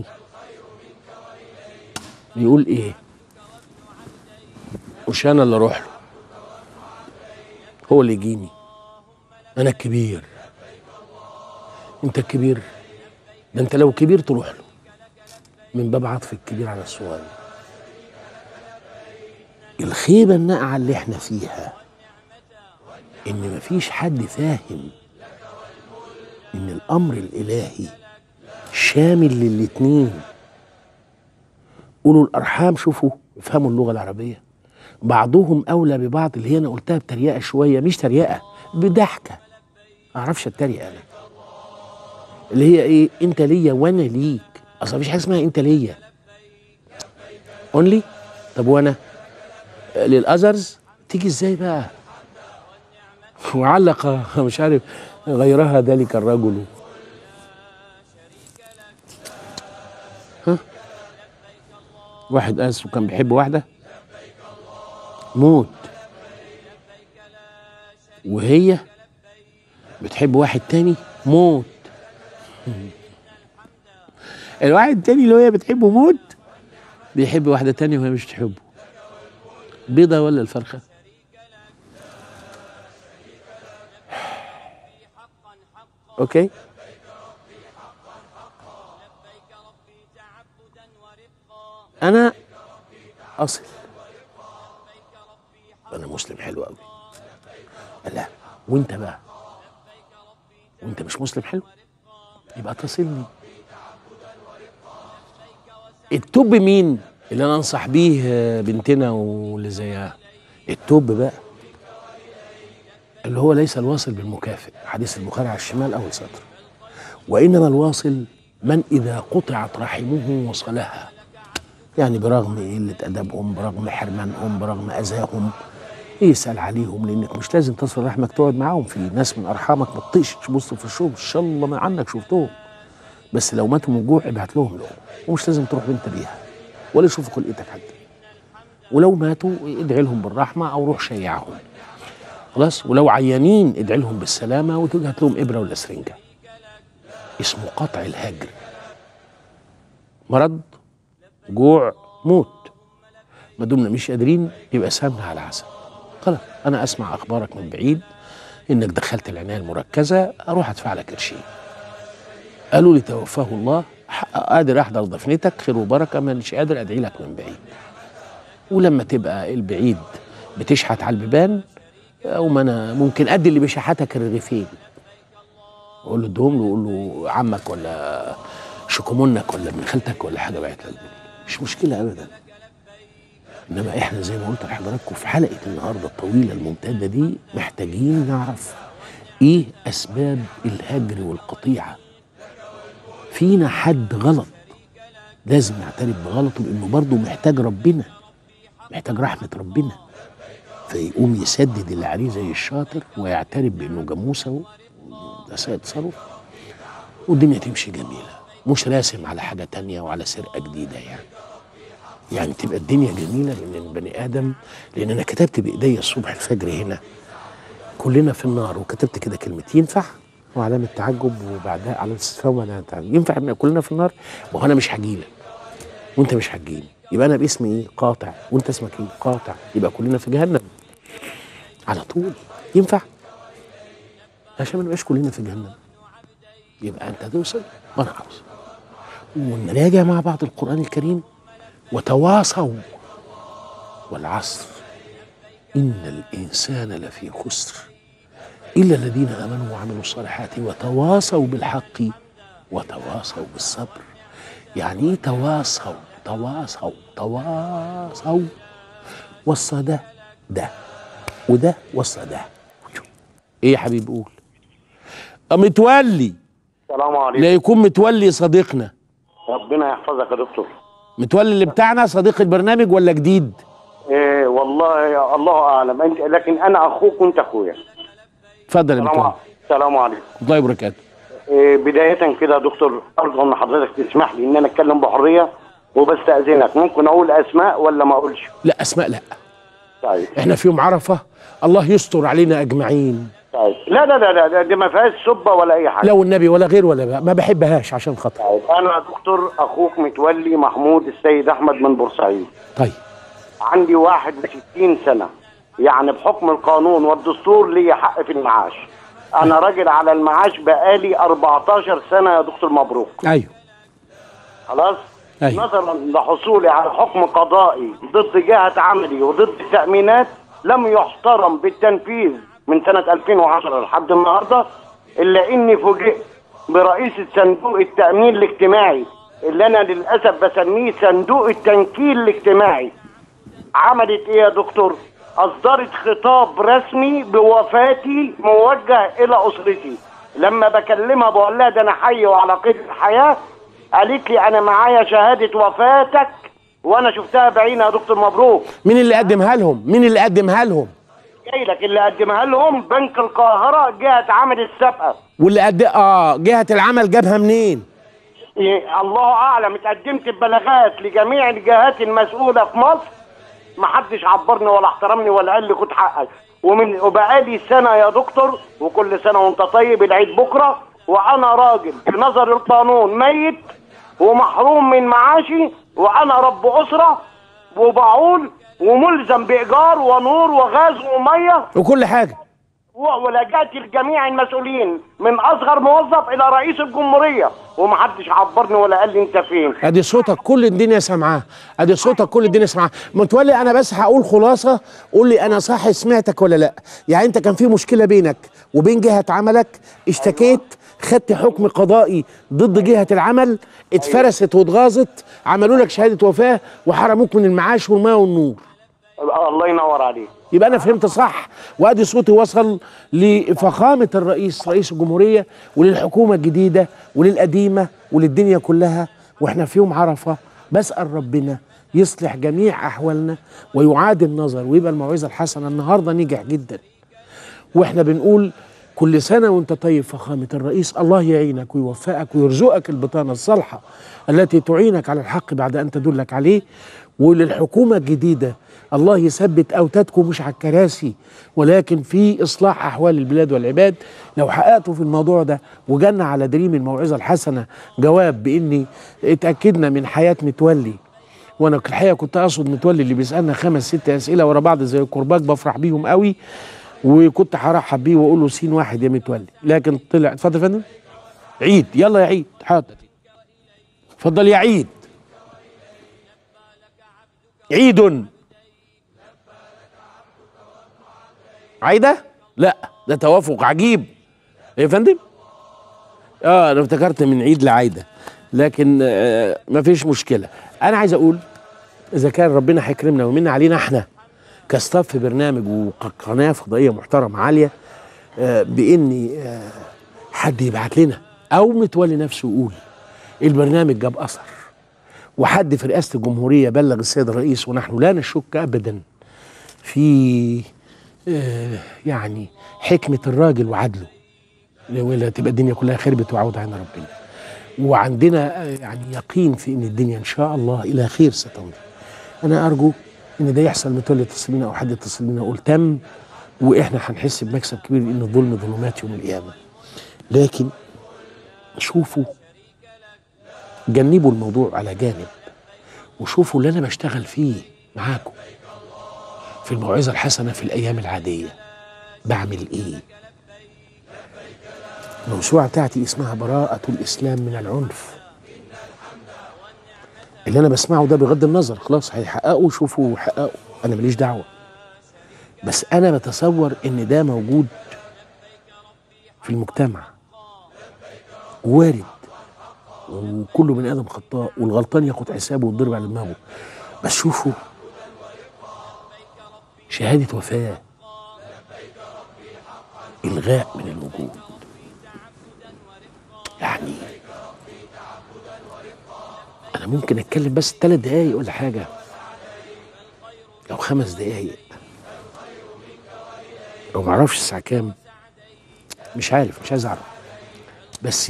بيقول ايه مش انا اللي اروح له هو اللي يجيني انا الكبير انت الكبير ده انت لو كبير تروح له من باب عطف الكبير على الصغير الخيبة الناقعة اللي احنا فيها ان مفيش حد فاهم ان الامر الالهي شامل للاتنين اولو الارحام شوفوا افهموا اللغه العربيه بعضهم اولى ببعض اللي هي انا قلتها بتريقه شويه مش تريقه بضحكه ما اعرفش اتريق انا اللي هي ايه انت ليا وانا ليك اصل مفيش حاجه اسمها انت ليا اونلي طب وانا للاذرز تيجي ازاي بقى وعلق مش عارف غيرها ذلك الرجل ها واحد قاس وكان بيحب واحده موت وهي بتحب واحد تاني موت الواحد التاني اللي هي بتحبه موت بيحب واحده تانية وهي مش بتحبه بيضة ولا الفرخة اوكي انا اصل انا مسلم حلو قوي لا وانت بقى وانت مش مسلم حلو يبقى تصلني التوب مين اللي انا انصح بيه آه، بنتنا واللي زيها التوب بقى اللي هو ليس الواصل بالمكافئ حديث البخاري على الشمال اول سطر وانما الواصل من اذا قطعت رحمه وصلها يعني برغم قله ادبهم برغم حرمانهم برغم اذاهم يسال عليهم لانك مش لازم تصل رحمك تقعد معاهم في ناس من ارحامك ما تطيش تبص في الشغل ان شاء الله ما عنك شفتهم بس لو ماتوا من الجوع ابعت لهم لهم ومش لازم تروح انت بيها ولا يشوفوا خلقتك حتى ولو ماتوا ادعي لهم بالرحمه او روح شيعهم خلاص ولو عيانين ادعي لهم بالسلامه وتبعت لهم ابره ولا سرنجه اسمه قطع الهجر مرض جوع موت ما دمنا مش قادرين يبقى سمنة على عسل خلاص انا اسمع اخبارك من بعيد انك دخلت العنايه المركزه اروح ادفع لك قرشين قالوا لي توفاه الله ح- قادر احضر دفنتك خير وبركه ما مش قادر ادعي لك من بعيد ولما تبقى البعيد بتشحت على البيبان او ما انا ممكن ادي اللي بشحتك الرغيفين اقول له ادهم له اقول له عمك ولا شكم منك ولا من خالتك ولا حاجه بعت لك مش مشكله ابدا انما احنا زي ما قلت لحضراتكم في حلقه النهارده الطويله الممتده دي محتاجين نعرف ايه اسباب الهجر والقطيعه فينا حد غلط لازم نعترف بغلطه لانه برضه محتاج ربنا محتاج رحمه ربنا فيقوم يسدد اللي عليه زي الشاطر ويعترف بانه جاموسه ده سيء تصرف والدنيا تمشي جميله مش راسم على حاجه تانية وعلى سرقه جديده يعني يعني تبقى الدنيا جميله لان البني ادم لان انا كتبت بايديا الصبح الفجر هنا كلنا في النار وكتبت كده كلمه ينفع وعلامه تعجب وبعدها علامه استفهام وعلامه تعجب ينفع ان كلنا في النار ما هو انا مش هجيلك وانت مش هتجيني يبقى انا باسمي ايه قاطع وانت اسمك ايه قاطع يبقى كلنا في جهنم على طول ينفع عشان ما نبقاش كلنا في جهنم يبقى انت توصل وانا اوصل ونراجع مع بعض القران الكريم وتواصوا والعصر ان الانسان لفي خسر الا الذين امنوا وعملوا الصالحات وتواصوا بالحق وتواصوا بالصبر يعني ايه تواصوا تواصوا تواصوا وصى ده ده وده وصى ده ايه يا حبيبي قول متولي السلام عليكم لا يكون متولي صديقنا ربنا يحفظك يا دكتور متولي اللي بتاعنا صديق البرنامج ولا جديد إيه والله يا الله اعلم انت لكن انا اخوك وانت اخويا اتفضل يا السلام متولي ع- السلام عليكم الله وبركاته إيه بدايه كده يا دكتور ارجو ان حضرتك تسمح لي ان انا اتكلم بحريه وبستاذنك ممكن اقول اسماء ولا ما اقولش لا اسماء لا طيب احنا في يوم عرفه الله يستر علينا اجمعين طيب لا لا لا لا ده- دي ما فيهاش سبه ولا اي حاجه لا والنبي ولا غير ولا بقى. ما بحبهاش عشان خاطر طيب انا دكتور اخوك متولي محمود السيد احمد من بورسعيد طيب عندي 61 سنة يعني بحكم القانون والدستور لي حق في المعاش أنا راجل على المعاش بقالي 14 سنة يا دكتور مبروك ايوه خلاص أيوة. نظرا لحصولي على حكم قضائي ضد جهة عملي وضد التأمينات لم يحترم بالتنفيذ من سنة 2010 لحد النهاردة إلا إني فوجئت برئيسة صندوق التأمين الاجتماعي اللي أنا للأسف بسميه صندوق التنكيل الاجتماعي عملت ايه يا دكتور اصدرت خطاب رسمي بوفاتي موجه الى اسرتي لما بكلمها بقول لها ده انا حي وعلى قيد الحياه قالت لي انا معايا شهاده وفاتك وانا شفتها بعيني يا دكتور مبروك مين اللي قدمها لهم مين اللي قدمها لهم جاي لك اللي قدمها لهم بنك القاهره جهه عمل السابقه واللي قد اه جهه العمل جابها منين إيه، الله اعلم اتقدمت ببلاغات لجميع الجهات المسؤوله في مصر ما حدش عبرني ولا احترمني ولا قال لي خد حقك ومن وبقالي سنه يا دكتور وكل سنه وانت طيب العيد بكره وانا راجل بنظر القانون ميت ومحروم من معاشي وانا رب اسره وبعول وملزم بايجار ونور وغاز وميه وكل حاجه و- ولجأت لجميع المسؤولين من اصغر موظف الى رئيس الجمهوريه ومحدش عبرني ولا قال لي انت فين ادي صوتك كل الدنيا سامعاه ادي صوتك كل الدنيا سامعاه متولي انا بس هقول خلاصه قول لي انا صح سمعتك ولا لا يعني انت كان في مشكله بينك وبين جهه عملك اشتكيت خدت حكم قضائي ضد جهه العمل اتفرست واتغاظت عملوا لك شهاده وفاه وحرموك من المعاش والماء والنور الله ينور عليك يبقى انا فهمت صح وادي صوتي وصل لفخامه الرئيس رئيس الجمهوريه وللحكومه الجديده وللقديمه وللدنيا كلها واحنا في يوم عرفه بسال ربنا يصلح جميع احوالنا ويعاد النظر ويبقى الموعظه الحسنه النهارده نجح جدا واحنا بنقول كل سنه وانت طيب فخامه الرئيس الله يعينك ويوفقك ويرزقك البطانه الصالحه التي تعينك على الحق بعد ان تدلك عليه وللحكومه الجديده الله يثبت اوتادكم مش على الكراسي ولكن في اصلاح احوال البلاد والعباد لو حققتوا في الموضوع ده وجانا على دريم الموعظه الحسنه جواب باني اتاكدنا من حياه متولي وانا الحقيقه كنت اقصد متولي اللي بيسالنا خمس ست اسئله ورا بعض زي الكرباج بفرح بيهم قوي وكنت هرحب بيه واقول له سين واحد يا متولي لكن طلع اتفضل يا فندم عيد يلا يا عيد حاضر اتفضل يا عيد عيد عايده لا ده توافق عجيب إيه يا فندم اه انا افتكرت من عيد لعايده لكن آه، مفيش مشكله انا عايز اقول اذا كان ربنا هيكرمنا ومن علينا احنا كستاف برنامج وقناه فضائيه محترمه عاليه آه، بان آه، حد يبعت لنا او متولي نفسه يقول البرنامج جاب اثر وحد في رئاسه الجمهوريه بلغ السيد الرئيس ونحن لا نشك ابدا في آه، يعني حكمه الراجل وعدله ولا تبقى الدنيا كلها خربت وعود عن ربنا وعندنا آه، يعني يقين في ان الدنيا ان شاء الله الى خير ستمضي انا ارجو ان ده يحصل متولي يتصل بينا او حد يتصل بينا يقول تم واحنا هنحس بمكسب كبير لان الظلم ظلمات يوم القيامه لكن شوفوا جنبوا الموضوع على جانب وشوفوا اللي انا بشتغل فيه معاكم في الموعظه الحسنه في الايام العاديه بعمل ايه الموسوعه بتاعتي اسمها براءه الاسلام من العنف اللي انا بسمعه ده بغض النظر خلاص هيحققوا شوفوا حققوا انا ماليش دعوه بس انا بتصور ان ده موجود في المجتمع وارد وكل بني ادم خطاء والغلطان ياخد حسابه ويتضرب على دماغه بس شوفوا شهاده وفاه الغاء من الوجود يعني انا ممكن اتكلم بس ثلاث دقايق ولا حاجه لو خمس دقايق لو معرفش الساعه كام مش عارف مش عايز اعرف بس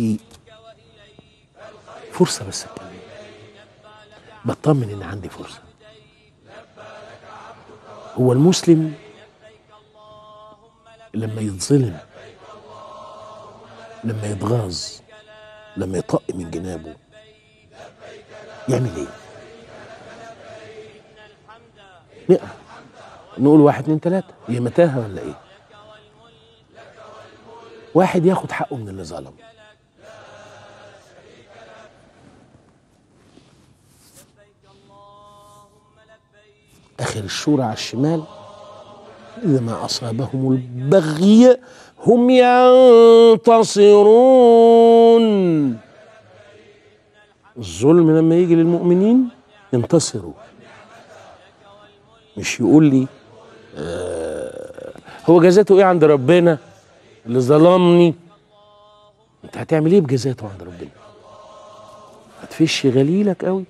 فرصه بس اتكلم بطمن ان عندي فرصه هو المسلم لما يتظلم لما يتغاظ لما يطق من جنابه يعمل ايه؟ نقرا نقول واحد اتنين تلاته هي متاهه ولا ايه؟ واحد ياخد حقه من اللي ظلم اخر الشورى على الشمال اذا ما اصابهم البغي هم ينتصرون الظلم لما يجي للمؤمنين ينتصروا مش يقول لي آه هو جزاته ايه عند ربنا اللي ظلمني انت هتعمل ايه بجزاته عند ربنا هتفش غليلك قوي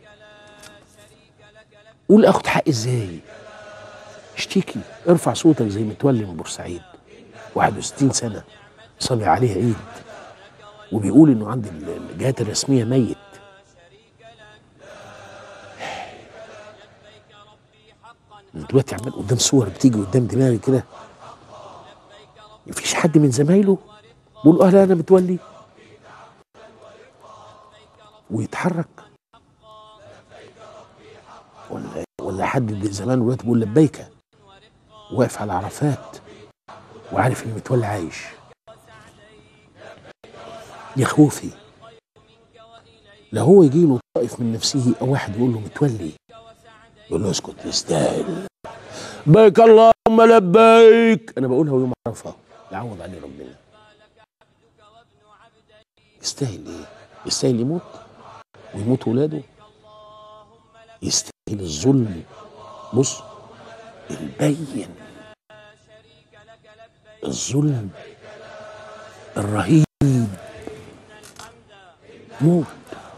قول اخد حقي ازاي اشتكي ارفع صوتك زي متولي من بورسعيد 61 سنه صلي عليه عيد وبيقول انه عند الجهات الرسميه ميت دلوقتي عمال قدام صور بتيجي قدام دماغي كده مفيش حد من زمايله بيقول اهلا انا متولي ويتحرك ولا ولا حد زمان دلوقتي بيقول لبيك واقف على عرفات وعارف ان متولي عايش يا خوفي لا هو يجي له طائف من نفسه او واحد يقول له متولي يقول له اسكت يستاهل بيك اللهم لبيك انا بقولها ويوم عرفه يعوض عليه ربنا يستاهل ايه يستاهل يموت ويموت ولاده يستاهل الظلم بص البين الظلم الرهيب موت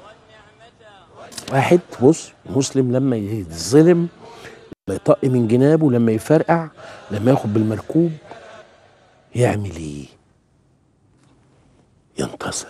واحد بص مسلم لما يتظلم لما يطق من جنابه لما يفرقع لما ياخد بالمركوب يعمل ايه ينتصر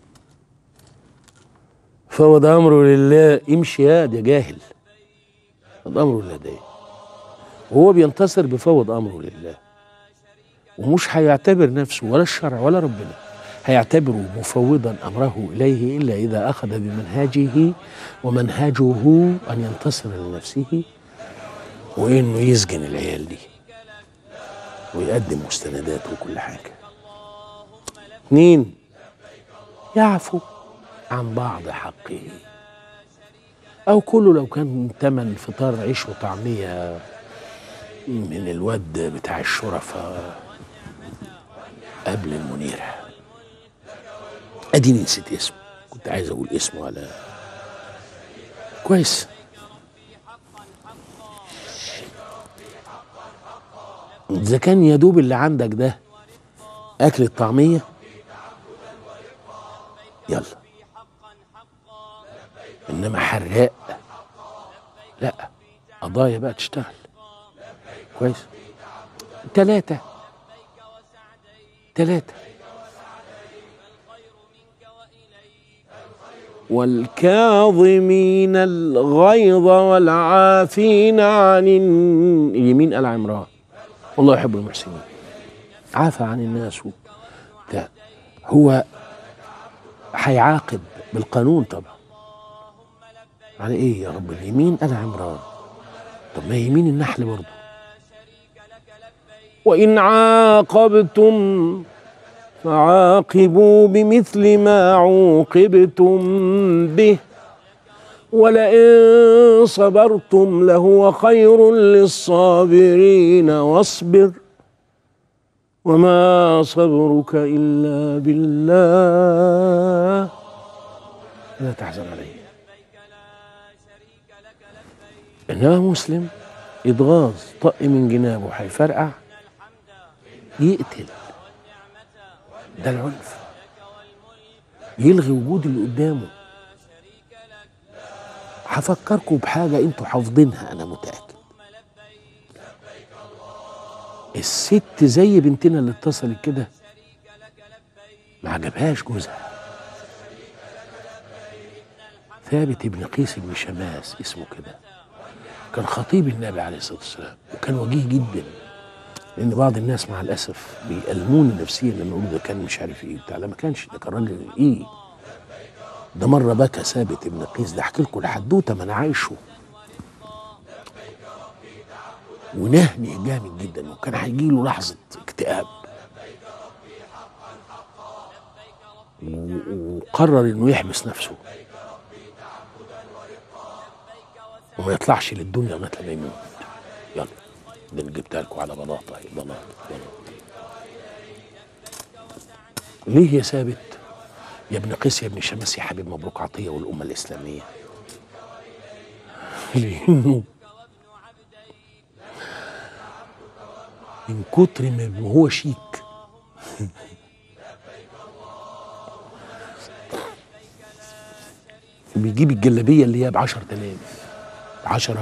فوض امره لله امشي يا يا جاهل فوض امره لله ده وهو بينتصر بفوض امره لله ومش هيعتبر نفسه ولا الشرع ولا ربنا هيعتبره مفوضا امره اليه الا اذا اخذ بمنهاجه ومنهاجه ان ينتصر لنفسه وانه يسجن العيال دي ويقدم مستندات وكل حاجه اثنين يعفو عن بعض حقه او كله لو كان تمن فطار عيش وطعميه من الواد بتاع الشرفاء قبل المنيره اديني نسيت اسمه كنت عايز اقول اسمه على كويس اذا كان يا دوب اللي عندك ده اكل الطعميه يلا انما حراق لا قضايا بقى تشتغل كويس تلاتة تلاتة والكاظمين الغيظ والعافين عن الن- اليمين آل عمران والله يحب المحسنين عافى عن الناس و- ده هو هيعاقب بالقانون طبعا على ايه يا رب اليمين آل عمران طب ما يمين النحل برضه وإن عاقبتم فعاقبوا بمثل ما عوقبتم به ولئن صبرتم لهو خير للصابرين واصبر وما صبرك إلا بالله لا تحزن عليه إنما مسلم يتغاظ طق من جنابه هيفرقع يقتل ده العنف يلغي وجود اللي قدامه هفكركم بحاجة انتوا حافظينها أنا متأكد الست زي بنتنا اللي اتصلت كده ما عجبهاش جوزها ثابت ابن قيس بن شماس اسمه كده كان خطيب النبي عليه الصلاة والسلام وكان وجيه جدا لان بعض الناس مع الاسف بيألموني نفسيا لما يقولوا ده كان مش عارف ايه بتاع لا ما كانش ده كان راجل ايه ده مره بكى ثابت ابن قيس ده احكي لكم الحدوته ما انا عايشه ونهني جامد جدا وكان هيجي له لحظه اكتئاب و- وقرر انه يحبس نفسه وما يطلعش للدنيا لغايه لما يموت يلا ده انا جبتها لكم على بلاطه اهي بلاطه بلاطه ليه يا ثابت يا ابن قيس يا ابن شمس يا حبيب مبروك عطيه والامه الاسلاميه لانه من كتر ما هو شيك بيجيب الجلابيه اللي هي ب 10000 10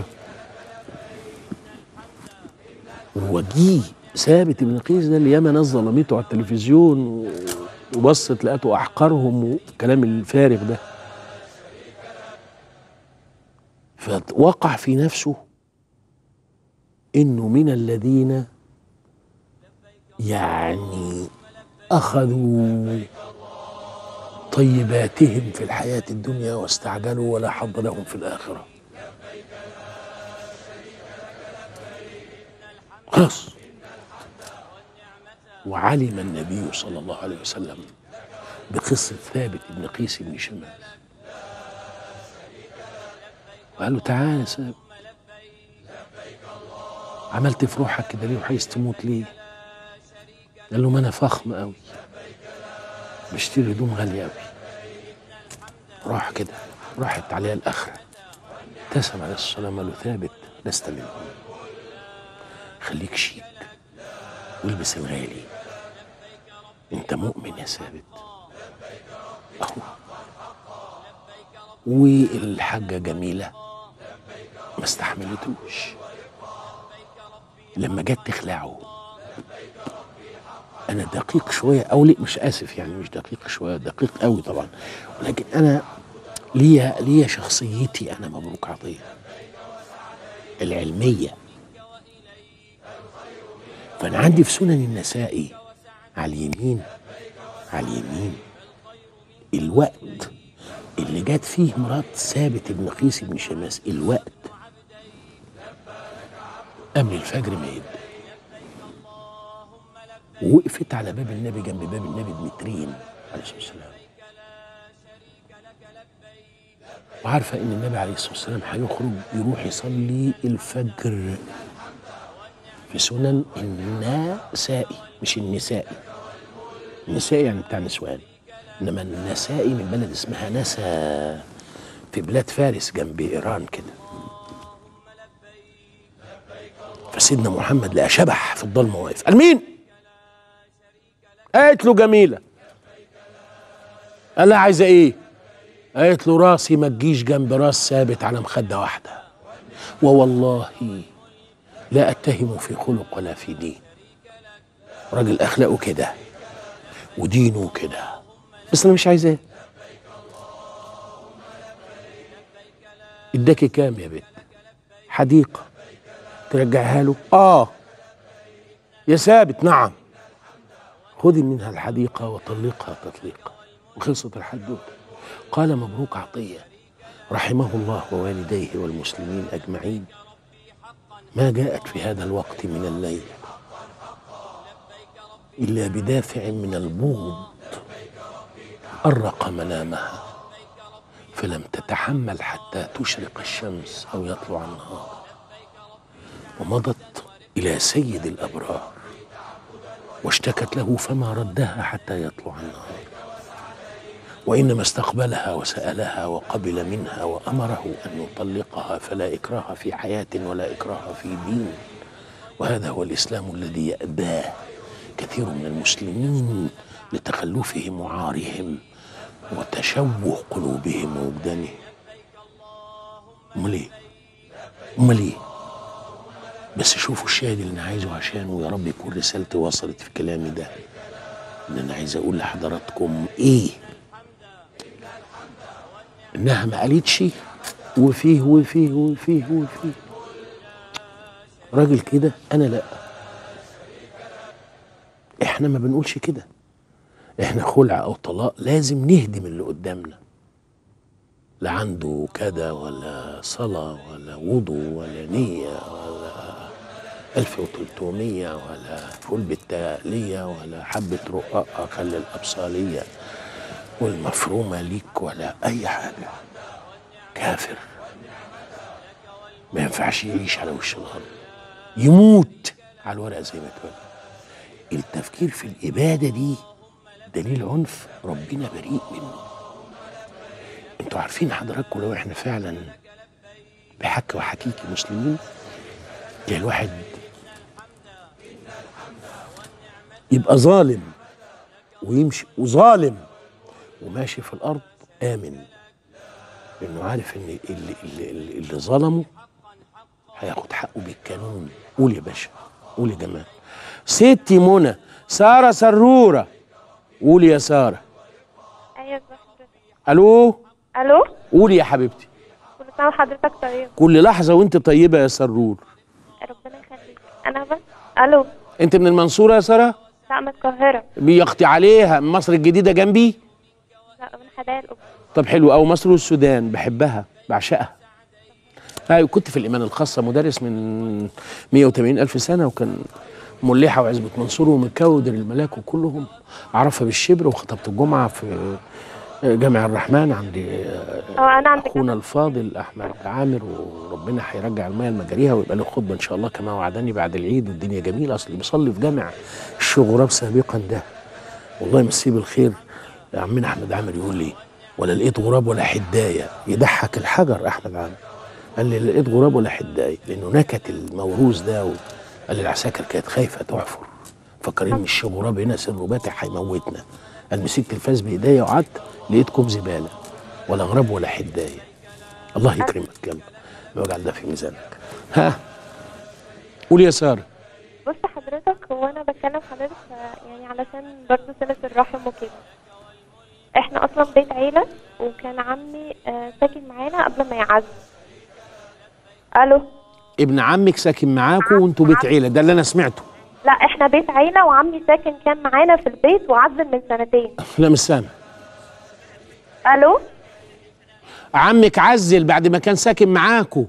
وجيه ثابت ابن قيس ده اللي ياما ناس ظلمته على التلفزيون و- وبصت لقته احقرهم والكلام الفارغ ده فوقع في نفسه انه من الذين يعني اخذوا طيباتهم في الحياه الدنيا واستعجلوا ولا حظ لهم في الاخره خلاص وعلم النبي صلى الله عليه وسلم بقصة ثابت بن قيس بن شماس وقال له تعالى يا ثابت عملت في روحك كده ليه وعايز تموت ليه؟ قال له ما انا فخم قوي بشتري هدوم غالية قوي راح كده راحت عليها الآخرة ابتسم عليه الصلاة والسلام قال له ثابت لست منهم خليك شيك والبس الغالي انت مؤمن يا ثابت اهو والحاجة جميلة ما استحملتوش لما جت تخلعه انا دقيق شوية او لا مش اسف يعني مش دقيق شوية دقيق قوي طبعا ولكن انا ليا ليا شخصيتي انا مبروك عطية العلميه فانا عندي في سنن النسائي على اليمين على اليمين الوقت اللي جت فيه مرات ثابت بن قيس بن شماس الوقت قبل الفجر ما يبدا ووقفت على باب النبي جنب باب النبي بمترين عليه الصلاه والسلام وعارفه ان النبي عليه الصلاه والسلام هيخرج يروح يصلي الفجر في سنن النسائي مش النسائي النسائي يعني بتاع نسوان انما النسائي من بلد اسمها نسا في بلاد فارس جنب ايران كده فسيدنا محمد لقى شبح في الضلمه واقف قال مين؟ قالت له جميله قال لها عايزه ايه؟ قالت له راسي ما تجيش جنب راس ثابت على مخده واحده ووالله لا اتهم في خلق ولا في دين راجل اخلاقه كده ودينه كده بس انا مش عايزاه اداكي كام يا بنت حديقه ترجعها له اه يا ثابت نعم خذي منها الحديقه وطلقها تطليقا وخلصت الحدوته قال مبروك عطيه رحمه الله ووالديه والمسلمين اجمعين ما جاءت في هذا الوقت من الليل الا بدافع من البغض ارق منامها فلم تتحمل حتى تشرق الشمس او يطلع النهار ومضت الى سيد الابرار واشتكت له فما ردها حتى يطلع النهار وانما استقبلها وسالها وقبل منها وامره ان يطلقها فلا اكراه في حياه ولا اكراه في دين وهذا هو الاسلام الذي ياباه كثير من المسلمين لتخلفهم وعارهم وتشوه قلوبهم ووجدانهم امال ايه امال ايه بس شوفوا الشاهد اللي انا عايزه عشانه ويا رب يكون رسالتي وصلت في كلامي ده ان انا عايز اقول لحضراتكم ايه انها ما قالتش وفيه وفيه وفيه وفيه راجل كده انا لا احنا ما بنقولش كده احنا خلع او طلاق لازم نهدم اللي قدامنا لا عنده كذا ولا صلاة ولا وضوء ولا نية ولا 1300 ولا فول بالتالية ولا حبة رقاقة خلي الأبصالية والمفرومة ليك ولا أي حاجة كافر ما ينفعش يعيش على وش الأرض يموت على الورقة زي ما اتولد التفكير في الإبادة دي دليل عنف ربنا بريء منه انتوا عارفين حضراتكم لو احنا فعلا بحك وحكيكي مسلمين يعني الواحد يبقى ظالم ويمشي وظالم وماشي في الارض امن لانه عارف ان اللي, اللي, اللي, اللي ظلمه هياخد حقه بالقانون قول يا باشا قول يا جمال ستي منى ساره سروره قول يا ساره ايوه حضرتك الو الو قولي يا حبيبتي كل سنه وحضرتك طيب كل لحظه وانت طيبه يا سرور ربنا يخليك انا بس الو انت من المنصوره يا ساره لا من القاهره بيختي عليها من مصر الجديده جنبي لا من حدائق القبه طب حلو أو مصر والسودان بحبها بعشقها أيوة كنت في الإيمان الخاصة مدرس من 180 ألف سنة وكان مليحة وعزبة منصور ومكودر الملاك وكلهم أعرفها بالشبر وخطبت الجمعة في جامع الرحمن عند اه انا عندك أخونا الفاضل أحمد عامر وربنا هيرجع المية لمجاريها ويبقى له خطبة إن شاء الله كما وعدني بعد العيد والدنيا جميلة أصل بيصلي في جامع الشغراب سابقا ده والله يمسيه بالخير عمنا أحمد عامر يقول لي ولا لقيت غراب ولا حدايه يضحك الحجر احمد عامر قال لي لا لقيت غراب ولا حدايه لانه نكت الموروث ده و... قال لي العساكر كانت خايفه تحفر فكرين مش غراب هنا سر باتح هيموتنا قال مسكت الفاس بايديا وقعدت لقيتكم زباله ولا غراب ولا حدايه الله يكرمك يلا واجعل ده في ميزانك ها قول يا ساره بص حضرتك هو انا بكلم حضرتك آه، يعني علشان برضه صله الرحم وكده احنا اصلا بيت عيله وكان عمي آه، ساكن معانا قبل ما يعزل الو ابن عمك ساكن معاكم وانتوا بيت عيله ده اللي انا سمعته لا احنا بيت عيله وعمي ساكن كان معانا في البيت وعزل من سنتين لا مش سامع الو عمك عزل بعد ما كان ساكن معاكم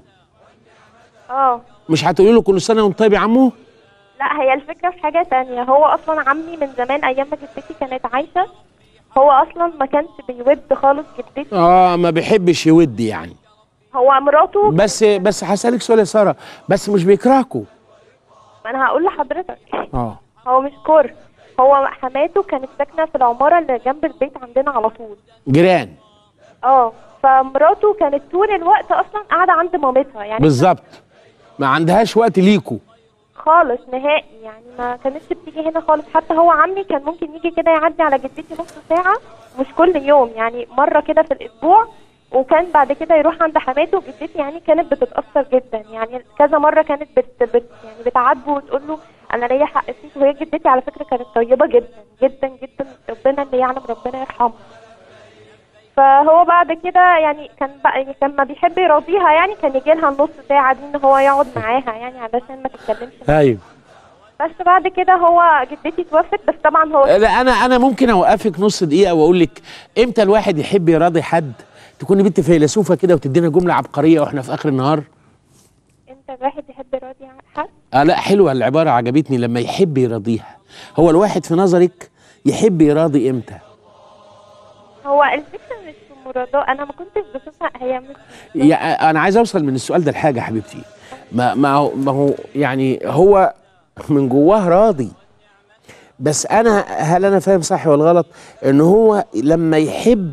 اه مش هتقولي له كل سنه وانت طيب يا عمو لا هي الفكرة في حاجة تانية هو أصلا عمي من زمان أيام ما جدتي كانت عايشة هو أصلا ما كانش بيود خالص جدتي اه ما بيحبش يود يعني هو مراته بس بس هسألك سؤال يا ساره بس مش بيكرهكوا ما أنا هقول لحضرتك اه هو مش كره هو حماته كانت ساكنه في العماره اللي جنب البيت عندنا على طول جيران اه فمراته كانت طول الوقت اصلا قاعده عند مامتها يعني بالظبط ما عندهاش وقت ليكوا خالص نهائي يعني ما كانتش بتيجي هنا خالص حتى هو عمي كان ممكن يجي كده يعدي على جدتي نص ساعة مش كل يوم يعني مرة كده في الأسبوع وكان بعد كده يروح عند حماته جدتي يعني كانت بتتأثر جدا يعني كذا مرة كانت بت, بت يعني بتعاتبه وتقول له أنا ليا حق فيك وهي جدتي على فكرة كانت طيبة جدا جدا جدا ربنا اللي يعلم ربنا يرحمها فهو بعد كده يعني كان بقى يعني كان ما بيحب يراضيها يعني كان يجي لها النص ساعة دي ان هو يقعد معاها يعني علشان ما تتكلمش ايوه بس بعد كده هو جدتي توفت بس طبعا هو لا انا انا ممكن اوقفك نص دقيقه واقول لك امتى الواحد يحب يراضي حد تكوني بنت فيلسوفه كده وتدينا جمله عبقريه واحنا في اخر النهار انت الواحد يحب يراضي عن حد اه لا حلوه العباره عجبتني لما يحب يراضيها هو الواحد في نظرك يحب يراضي امتى هو الفكرة مش في المراضاة انا ما كنتش بشوفها هي مش يا انا عايز اوصل من السؤال ده لحاجه يا حبيبتي ما ما هو ما هو يعني هو من جواه راضي بس انا هل انا فاهم صح ولا غلط ان هو لما يحب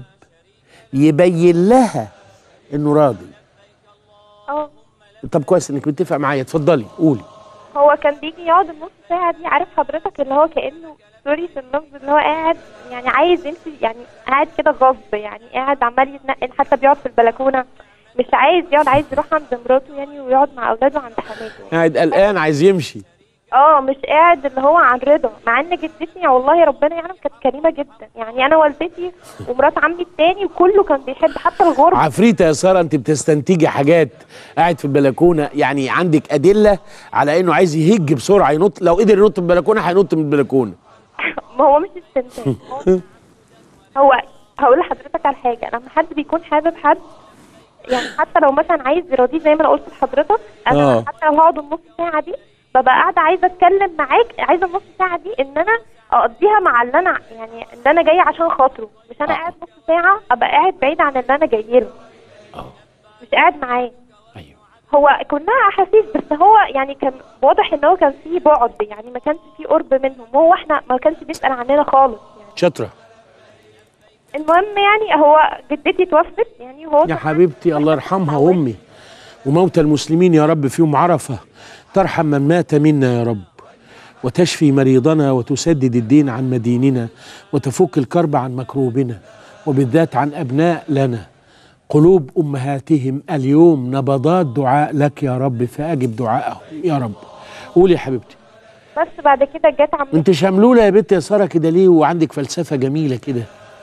يبين لها انه راضي اه طب كويس انك متفق معايا اتفضلي قولي هو كان بيجي يقعد النص ساعة دي عارف حضرتك اللي هو كأنه سوري في اللفظ اللي هو قاعد يعني عايز يمشي يعني قاعد كده غصب يعني قاعد عمال يتنقل حتى بيقعد في البلكونة مش عايز يقعد عايز يروح عند مراته يعني ويقعد مع اولاده عند حماته قاعد قلقان عايز يمشي اه مش قاعد اللي هو عن رضا مع ان جدتي والله ربنا يعلم كانت كريمه جدا يعني انا والدتي ومرات عمي التاني وكله كان بيحب حتى الغربه عفريتة يا ساره انت بتستنتجي حاجات قاعد في البلكونه يعني عندك ادله على انه عايز يهج بسرعه ينط لو قدر ينط من البلكونه هينط من البلكونه ما هو مش استنتاج هو- هو هقول لحضرتك على حاجه لما حد بيكون حابب حد يعني حتى لو مثلا عايز يراضيه زي ما انا قلت لحضرتك انا آه. حتى لو هقعد النص ساعه دي ببقى قاعده عايزه اتكلم معاك عايزه النص ساعه دي ان انا اقضيها مع اللي انا يعني اللي انا جايه عشان خاطره مش انا قاعد نص ساعه ابقى قاعد بعيد عن اللي انا جايه له مش قاعد معاه ايوه هو كلها احاسيس بس هو يعني كان واضح ان هو كان فيه بعد يعني ما كانش فيه قرب منهم هو احنا ما كانش بيسال عننا خالص يعني شاطره المهم يعني هو جدتي توفت يعني وهو يا كان حبيبتي الله يرحمها وامي وموتى المسلمين يا رب فيهم عرفه ترحم من مات منا يا رب وتشفي مريضنا وتسدد الدين عن مديننا وتفك الكرب عن مكروبنا وبالذات عن ابناء لنا قلوب امهاتهم اليوم نبضات دعاء لك يا رب فاجب دعائهم يا رب قولي يا حبيبتي بس بعد كده جت عمتي انت شملوله يا بنت يا ساره كده ليه وعندك فلسفه جميله كده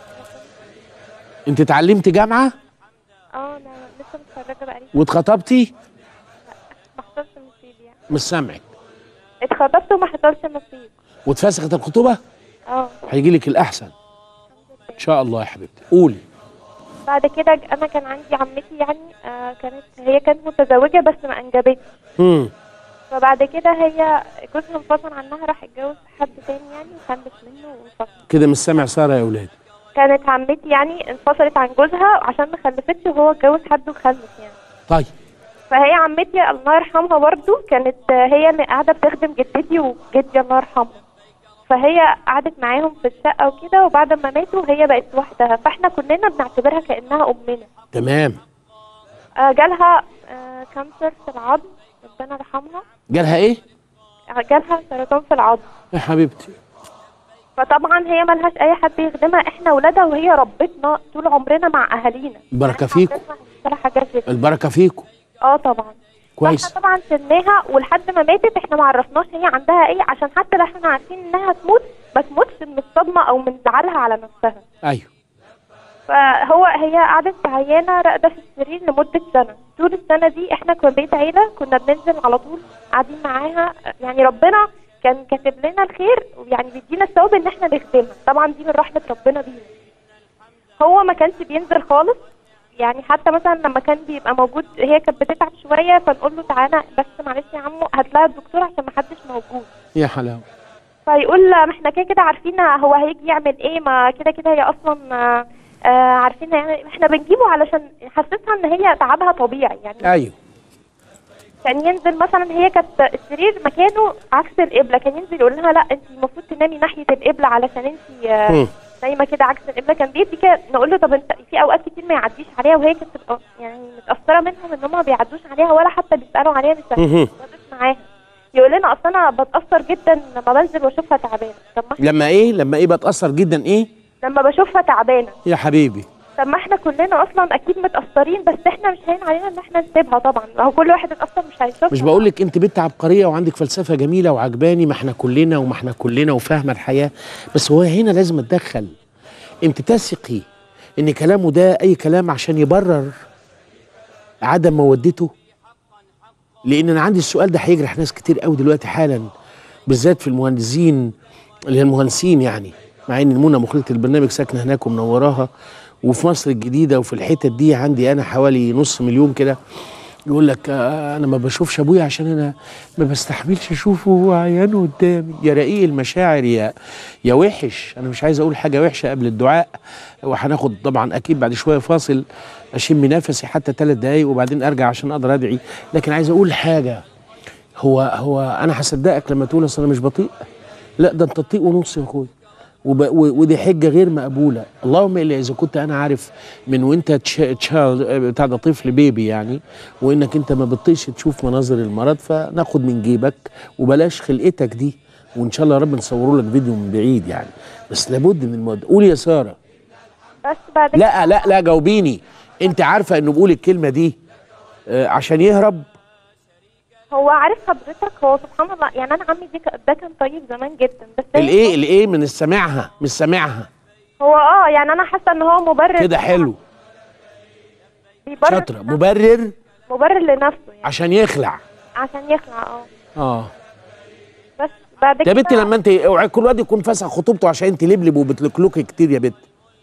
انت اتعلمت جامعه اه انا لسه متخرجه بقالي واتخطبتي ما حصلش نصيب يعني مش سامعك اتخطبت وما حصلش نصيب واتفسخت الخطوبه اه هيجي لك الاحسن ان شاء الله يا حبيبتي قولي بعد كده ج- انا كان عندي عمتي يعني آه كانت هي كانت متزوجه بس ما انجبتش امم فبعد كده هي جوزها انفصل عنها راح اتجوز حد تاني يعني وخلف منه وانفصل كده مش سامع ساره يا اولاد كانت عمتي يعني انفصلت عن جوزها عشان ما خلفتش وهو اتجوز حد وخلف يعني طيب فهي عمتي الله يرحمها برضو كانت آه، هي اللي قاعده بتخدم جدتي وجدي الله يرحمه فهي قعدت معاهم في الشقه وكده وبعد ما ماتوا هي بقت لوحدها فاحنا كلنا بنعتبرها كانها امنا تمام آه، جالها آه، كانسر في العظم ربنا يرحمها جالها ايه آه، جالها سرطان في العظم يا حبيبتي فطبعا هي ملهاش اي حد يخدمها احنا ولادها وهي ربتنا طول عمرنا مع اهالينا البركه فيكم ولا حاجات زي كده. البركه فيكم اه طبعا كويس فاحنا طبعا سناها ولحد ما ماتت احنا ما عرفناش هي عندها ايه عشان حتى لو احنا عارفين انها تموت ما تموتش من الصدمه او من زعلها على نفسها ايوه فهو هي قعدت عيانه راقده في السرير لمده سنه طول السنه دي احنا كبيت عيله كنا بننزل على طول قاعدين معاها يعني ربنا كان كاتب لنا الخير ويعني بيدينا الثواب ان احنا نخدمها طبعا دي من رحمه ربنا بينا هو ما كانش بينزل خالص يعني حتى مثلا لما كان بيبقى موجود هي كانت بتتعب شويه فنقول له تعالى بس معلش يا عمو هات لها الدكتور عشان ما حدش موجود يا حلاوه فيقول لا ما احنا كده كده عارفين هو هيجي يعمل ايه ما كده كده هي اصلا آه، آه، عارفين يعني احنا بنجيبه علشان نحسسها ان هي تعبها طبيعي يعني ايوه كان ينزل مثلا هي كانت السرير مكانه عكس القبله كان ينزل يقول لها لا انت المفروض تنامي ناحيه القبله علشان انت آه، مم. نايمه كده عكس القبله كان بيدي كده نقول له طب انت في اوقات كتير ما يعديش عليها وهي كانت تبقى يعني متاثره منهم ان هم ما بيعدوش عليها ولا حتى بيسالوا عليها مش مهم. بيقعدوش معاها يقول لنا اصل انا بتاثر جدا لما بنزل واشوفها تعبانه طب ما لما ايه لما ايه بتاثر جدا ايه لما بشوفها تعبانه يا حبيبي طب ما احنا كلنا اصلا اكيد متاثرين بس احنا مش هين علينا ان احنا نسيبها طبعا ما هو كل واحد اتاثر مش هيشوفها مش بقول لك انت بنت عبقريه وعندك فلسفه جميله وعجباني ما احنا كلنا وما احنا كلنا وفاهمه الحياه بس هو هنا لازم اتدخل انت تثقي ان كلامه ده اي كلام عشان يبرر عدم مودته لان انا عندي السؤال ده هيجرح ناس كتير قوي دلوقتي حالا بالذات في المهندسين اللي هي المهندسين يعني مع ان منى مخرجه البرنامج ساكنه هناك ومنوراها وفي مصر الجديده وفي الحتت دي عندي انا حوالي نص مليون كده يقول لك آه، انا ما بشوفش ابويا عشان انا ما بستحملش اشوفه وهو عيان قدامي يا رقيق المشاعر يا يا وحش انا مش عايز اقول حاجه وحشه قبل الدعاء وهناخد طبعا اكيد بعد شويه فاصل اشم نفسي حتى ثلاث دقايق وبعدين ارجع عشان اقدر ادعي لكن عايز اقول حاجه هو هو انا هصدقك لما تقول اصل انا مش بطيء لا ده انت تطيق ونص يا اخويا وب- و- ودي حجه غير مقبوله اللهم الا اذا كنت انا عارف من وانت تش- تشايلد بتاع ده طفل بيبي يعني وانك انت ما بتطيقش تشوف مناظر المرض فناخد من جيبك وبلاش خلقتك دي وان شاء الله يا رب نصوره لك فيديو من بعيد يعني بس لابد من المواد قولي يا ساره بس بعد لا لا لا جاوبيني انت عارفه انه بقول الكلمه دي آه، عشان يهرب هو عارف حضرتك هو سبحان الله يعني انا عمي دي ك- ده كان طيب زمان جدا بس هي- الايه الايه من السامعها مش سامعها هو اه يعني انا حاسه ان هو مبرر كده حلو بيبرر شاطره مبرر مبرر لنفسه يعني عشان يخلع عشان يخلع اه اه بس بعد يا كده بنتي لما انت اوعي كل واد يكون فاسخ خطوبته عشان انت لبلب وبتلكلكي كتير يا بنت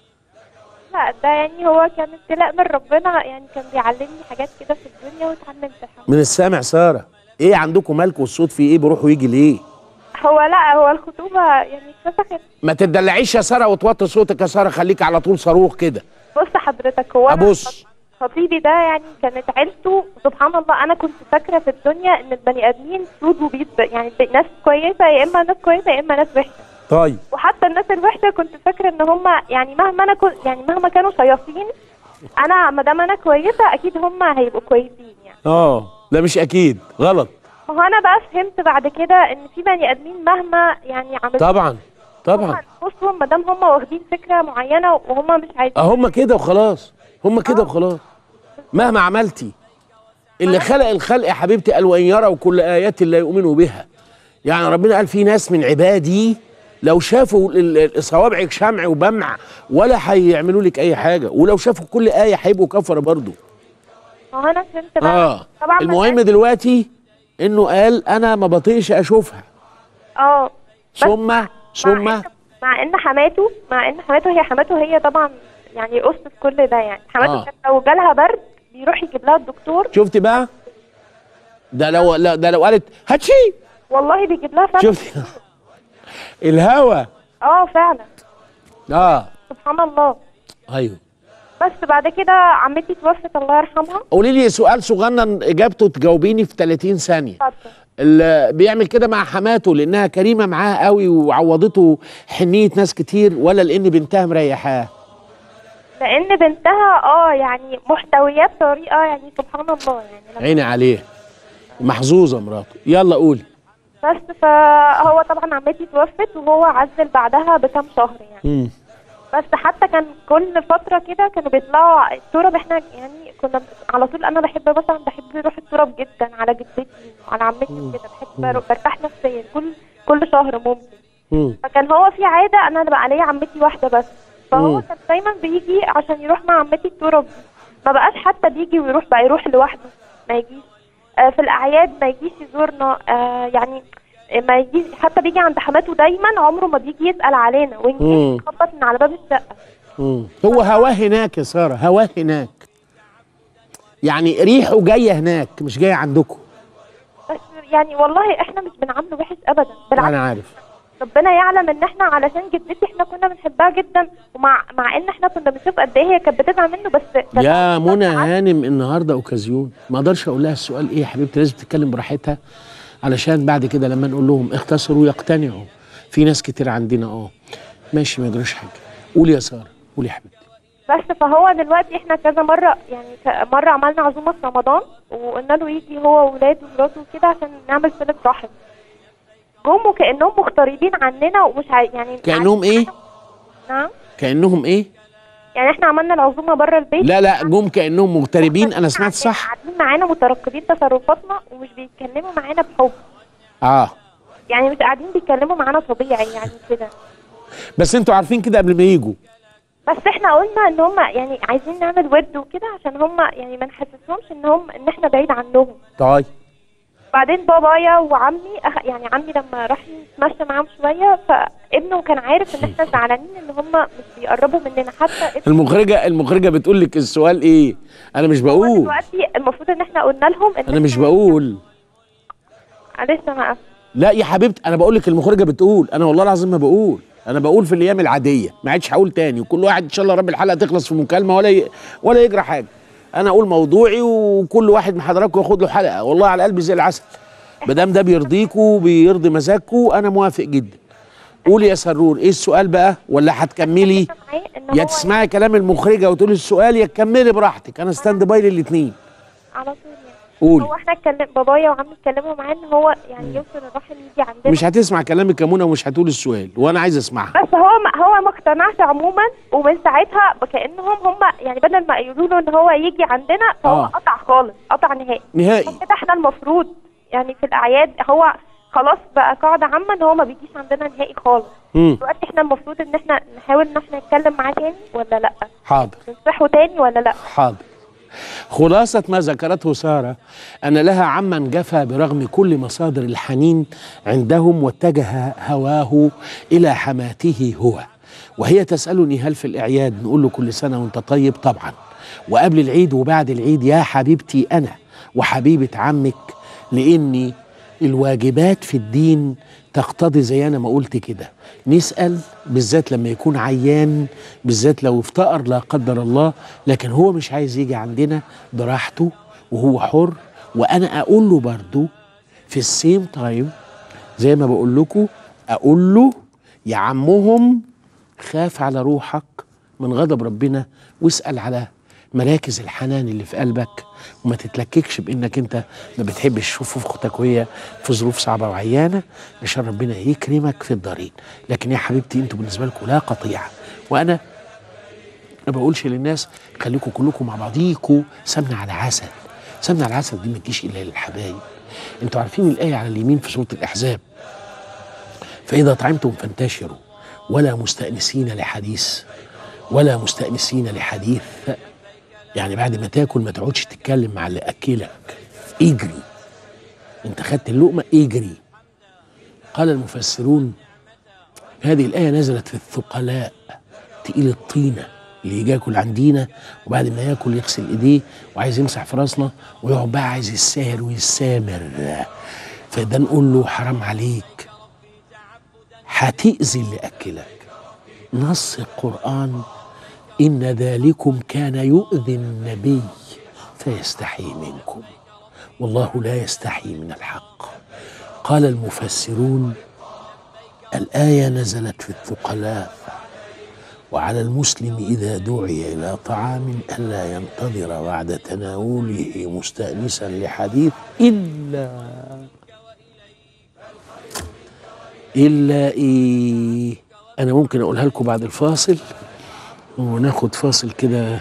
لا ده يعني هو كان ابتلاء من ربنا يعني كان بيعلمني حاجات كده في الدنيا واتعلمت الحمد من السامع ساره ايه عندكم مالك والصوت فيه ايه بيروح ويجي ليه هو لا هو الخطوبه يعني اتفسخت ما تدلعيش يا ساره وتوطي صوتك يا ساره خليك على طول صاروخ كده بص حضرتك هو أنا ابص خطيبي ده يعني كانت عيلته سبحان الله انا كنت فاكره في الدنيا ان البني ادمين سود وبيض يعني ناس كويسه يا اما ناس كويسه يا اما ناس وحشه طيب وحتى الناس الوحشه كنت فاكره ان هم يعني مهما انا كنت يعني مهما كانوا شياطين انا ما دام انا كويسه اكيد هم هيبقوا كويسين يعني اه لا مش اكيد غلط ما هو انا بقى فهمت بعد كده ان في بني ادمين مهما يعني عملوا طبعا طبعا بصوا ما دام هم واخدين فكره معينه وهم مش عايزين هم كده وخلاص هم كده وخلاص مهما عملتي اللي خلق الخلق يا حبيبتي قال وان يروا كل ايات لا يؤمنوا بها يعني ربنا قال في ناس من عبادي لو شافوا ال- ال- صوابعك شمع وبمع ولا هيعملوا لك اي حاجه ولو شافوا كل ايه هيبقوا كفره برضو ما هو انا فهمت بقى اه طبعا المهم دلوقتي انه قال انا ما بطيقش اشوفها اه ثم ثم مع ان حماته مع ان حماته هي حماته هي طبعا يعني قصه كل ده يعني حماته آه. كانت لو جالها برد بيروح يجيب لها الدكتور شفتي بقى ده لو لا ده لو قالت هاتشي والله بيجيب لها فعلا شفتي الهوى اه فعلا اه سبحان الله ايوه بس بعد كده عمتي توفت الله يرحمها قولي لي سؤال صغنن اجابته تجاوبيني في 30 ثانيه اتفضل اللي بيعمل كده مع حماته لانها كريمه معاه قوي وعوضته حنيه ناس كتير ولا لان بنتها مريحاه لان بنتها اه يعني محتوياه بطريقه يعني سبحان الله يعني لما- عيني عليه محظوظه مراته يلا قولي بس فهو طبعا عمتي توفت وهو عزل بعدها بكام شهر يعني مم. بس حتى كان كل فترة كده كانوا بيطلعوا التراب احنا يعني كنا على طول انا بحب مثلا بحب اروح التراب جدا على جدتي وعلى عمتي وكده بحب أروح- برتاح نفسيا كل كل شهر ممكن مم. فكان هو في عادة انا بقى ليا عمتي واحدة بس فهو مم. كان دايما بيجي عشان يروح مع عمتي التراب دي ما بقاش حتى بيجي ويروح بقى يروح لوحده ما يجيش آه في الاعياد ما يجيش يزورنا آه يعني ما يجيش حتى بيجي عند حماته دايما عمره ما بيجي يسأل علينا مم. ويجي يخبط من على باب الشقة مم. هو هواه هناك يا ساره هواه هناك يعني ريحه جايه هناك مش جايه عندكم بس يعني والله احنا مش بنعامله وحش ابدا بالعكس انا عارف ربنا يعلم ان احنا علشان جدتي احنا كنا بنحبها جدا ومع مع ان احنا كنا بنشوف قد ايه هي كانت بتزعل منه بس كان يا منى هانم النهارده اوكازيون ما اقدرش اقول لها السؤال ايه يا حبيبتي لازم تتكلم براحتها علشان بعد كده لما نقول لهم اختصروا يقتنعوا في ناس كتير عندنا اه ماشي ما يجراش حاجه قولي يا ساره قولي يا حبيبتي بس فهو دلوقتي احنا كذا مره يعني ك- مره عملنا عزومه في رمضان وقلنا له يجي هو واولاده ومراته وكده عشان نعمل صله رحم جم وكانهم مغتربين عننا ومش عاي... يعني مش كانهم ايه نعم كانهم ايه يعني احنا عملنا العزومه بره البيت لا لا جم كانهم مغتربين انا سمعت صح قاعدين معانا مترقبين تصرفاتنا ومش بيتكلموا معانا بحب اه يعني مش قاعدين بيتكلموا معانا طبيعي يعني كده بس انتوا عارفين كده قبل ما يجوا بس احنا قلنا ان هم يعني عايزين نعمل ورد وكده عشان هم يعني ما نحسسهمش ان هم ان احنا بعيد عنهم طيب بعدين بابايا وعمي أخ... يعني عمي لما راح يتمشى معاهم شويه فابنه كان عارف ان احنا زعلانين ان هم مش بيقربوا مننا حتى ابنه المخرجه المخرجه بتقول لك السؤال ايه انا مش بقول دلوقتي المفروض ان احنا قلنا لهم ان انا مش بقول معلش انا آسفة. لا يا حبيبتي انا بقول لك المخرجه بتقول انا والله العظيم ما بقول انا بقول في الايام العاديه ما عادش هقول تاني وكل واحد ان شاء الله رب الحلقه تخلص في مكالمه ولا ي... ولا يجرى حاجه انا اقول موضوعي وكل واحد من حضراتكم ياخد له حلقه والله على قلبي زي العسل ما دام ده بيرضيكوا وبيرضي مزاجكم انا موافق جدا قولي يا سرور ايه السؤال بقى ولا هتكملي يا تسمعي كلام المخرجه وتقولي السؤال يا تكملي براحتك انا ستاند باي للاثنين على طول يعني قولي هو احنا اتكلم بابايا وعمي اتكلموا معاه ان هو يعني يوصل الرحم يجي عندنا مش هتسمع كلامك يا منى ومش هتقول السؤال وانا عايز اسمعها بس هو ما هو ما اقتنعش عموما ومن ساعتها كانهم هم يعني بدل ما يقولوا له ان هو يجي عندنا فهو آه. قطع خالص قطع نهائي نهائي كده احنا المفروض يعني في الاعياد هو خلاص بقى قاعده عامه ان هو ما بيجيش عندنا نهائي خالص مم. دلوقتي احنا المفروض ان احنا نحاول ان احنا نتكلم معاه تاني ولا لا حاضر ننصحه تاني ولا لا حاضر خلاصة ما ذكرته سارة أن لها عما جفا برغم كل مصادر الحنين عندهم واتجه هواه إلى حماته هو وهي تسألني هل في الإعياد نقول له كل سنة وأنت طيب طبعا وقبل العيد وبعد العيد يا حبيبتي أنا وحبيبة عمك لأني الواجبات في الدين تقتضي زي أنا ما قلت كده نسأل بالذات لما يكون عيان بالذات لو افتقر لا قدر الله لكن هو مش عايز يجي عندنا براحته وهو حر وأنا أقول له برضو في السيم تايم زي ما بقول لكم أقول له يا عمهم خاف على روحك من غضب ربنا واسأل على مراكز الحنان اللي في قلبك وما تتلككش بانك انت ما بتحبش تشوف اختك وهي في ظروف صعبه وعيانه عشان ربنا يكرمك في الدارين لكن يا حبيبتي انتوا بالنسبه لكم لا قطيعه وانا ما بقولش للناس خليكم كلكم مع بعضيكوا سمنه على عسل سمنه على عسل دي ما تجيش الا للحبايب انتوا عارفين الايه على اليمين في سوره الاحزاب فاذا طعمتم فانتشروا ولا مستانسين لحديث ولا مستانسين لحديث يعني بعد ما تاكل ما تقعدش تتكلم مع اللي اكلك اجري انت خدت اللقمه اجري قال المفسرون هذه الايه نزلت في الثقلاء تقيل الطينه اللي يجي ياكل عندنا وبعد ما ياكل يغسل ايديه وعايز يمسح في راسنا ويقعد بقى عايز يساهر ويسامر فده نقول له حرام عليك هتأذي اللي اكلك نص القرآن إن ذلكم كان يؤذي النبي فيستحي منكم والله لا يستحي من الحق قال المفسرون الآية نزلت في الثقلاء وعلى المسلم إذا دعي إلى طعام ألا ينتظر بعد تناوله مستأنسا لحديث إلا إلا إيه أنا ممكن أقولها لكم بعد الفاصل وناخد فاصل كده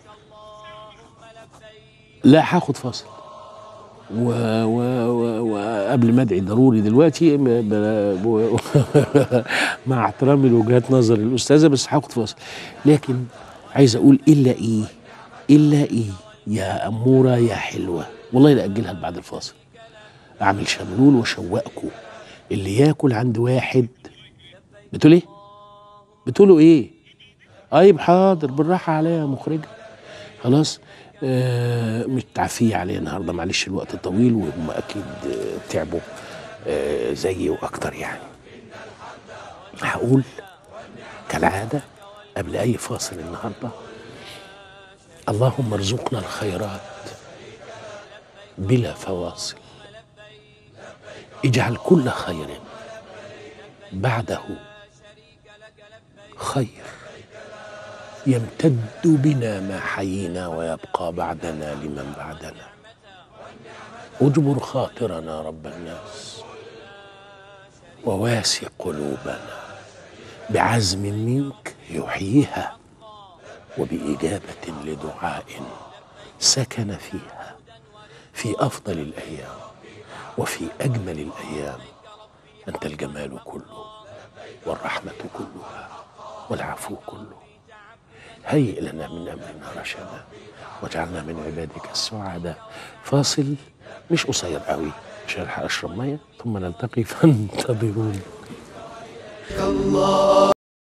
لا هاخد فاصل و... و... و... وقبل ما ادعي ضروري دلوقتي ب... ب... مع احترامي لوجهات نظر الاستاذه بس هاخد فاصل لكن عايز اقول الا ايه الا ايه يا اموره يا حلوه والله لا اجلها بعد الفاصل اعمل شملول واشوقكم اللي ياكل عند واحد بتقول ايه بتقولوا ايه طيب حاضر بالراحه عليا يا مخرجه خلاص آه مش تعفيه عليا النهارده معلش الوقت طويل وهم اكيد آه تعبوا آه زيي واكتر يعني هقول كالعادة قبل أي فاصل النهاردة اللهم ارزقنا الخيرات بلا فواصل اجعل كل خير بعده خير يمتد بنا ما حيينا ويبقى بعدنا لمن بعدنا اجبر خاطرنا رب الناس وواسع قلوبنا بعزم منك يحييها وبإجابة لدعاء سكن فيها في أفضل الأيام وفي أجمل الأيام أنت الجمال كله والرحمة كلها والعفو كله هيئ لنا من أمرنا رشدا واجعلنا من عبادك السعداء فاصل مش قصير قوي عشان الحق اشرب ميه ثم نلتقي فانتظروني الله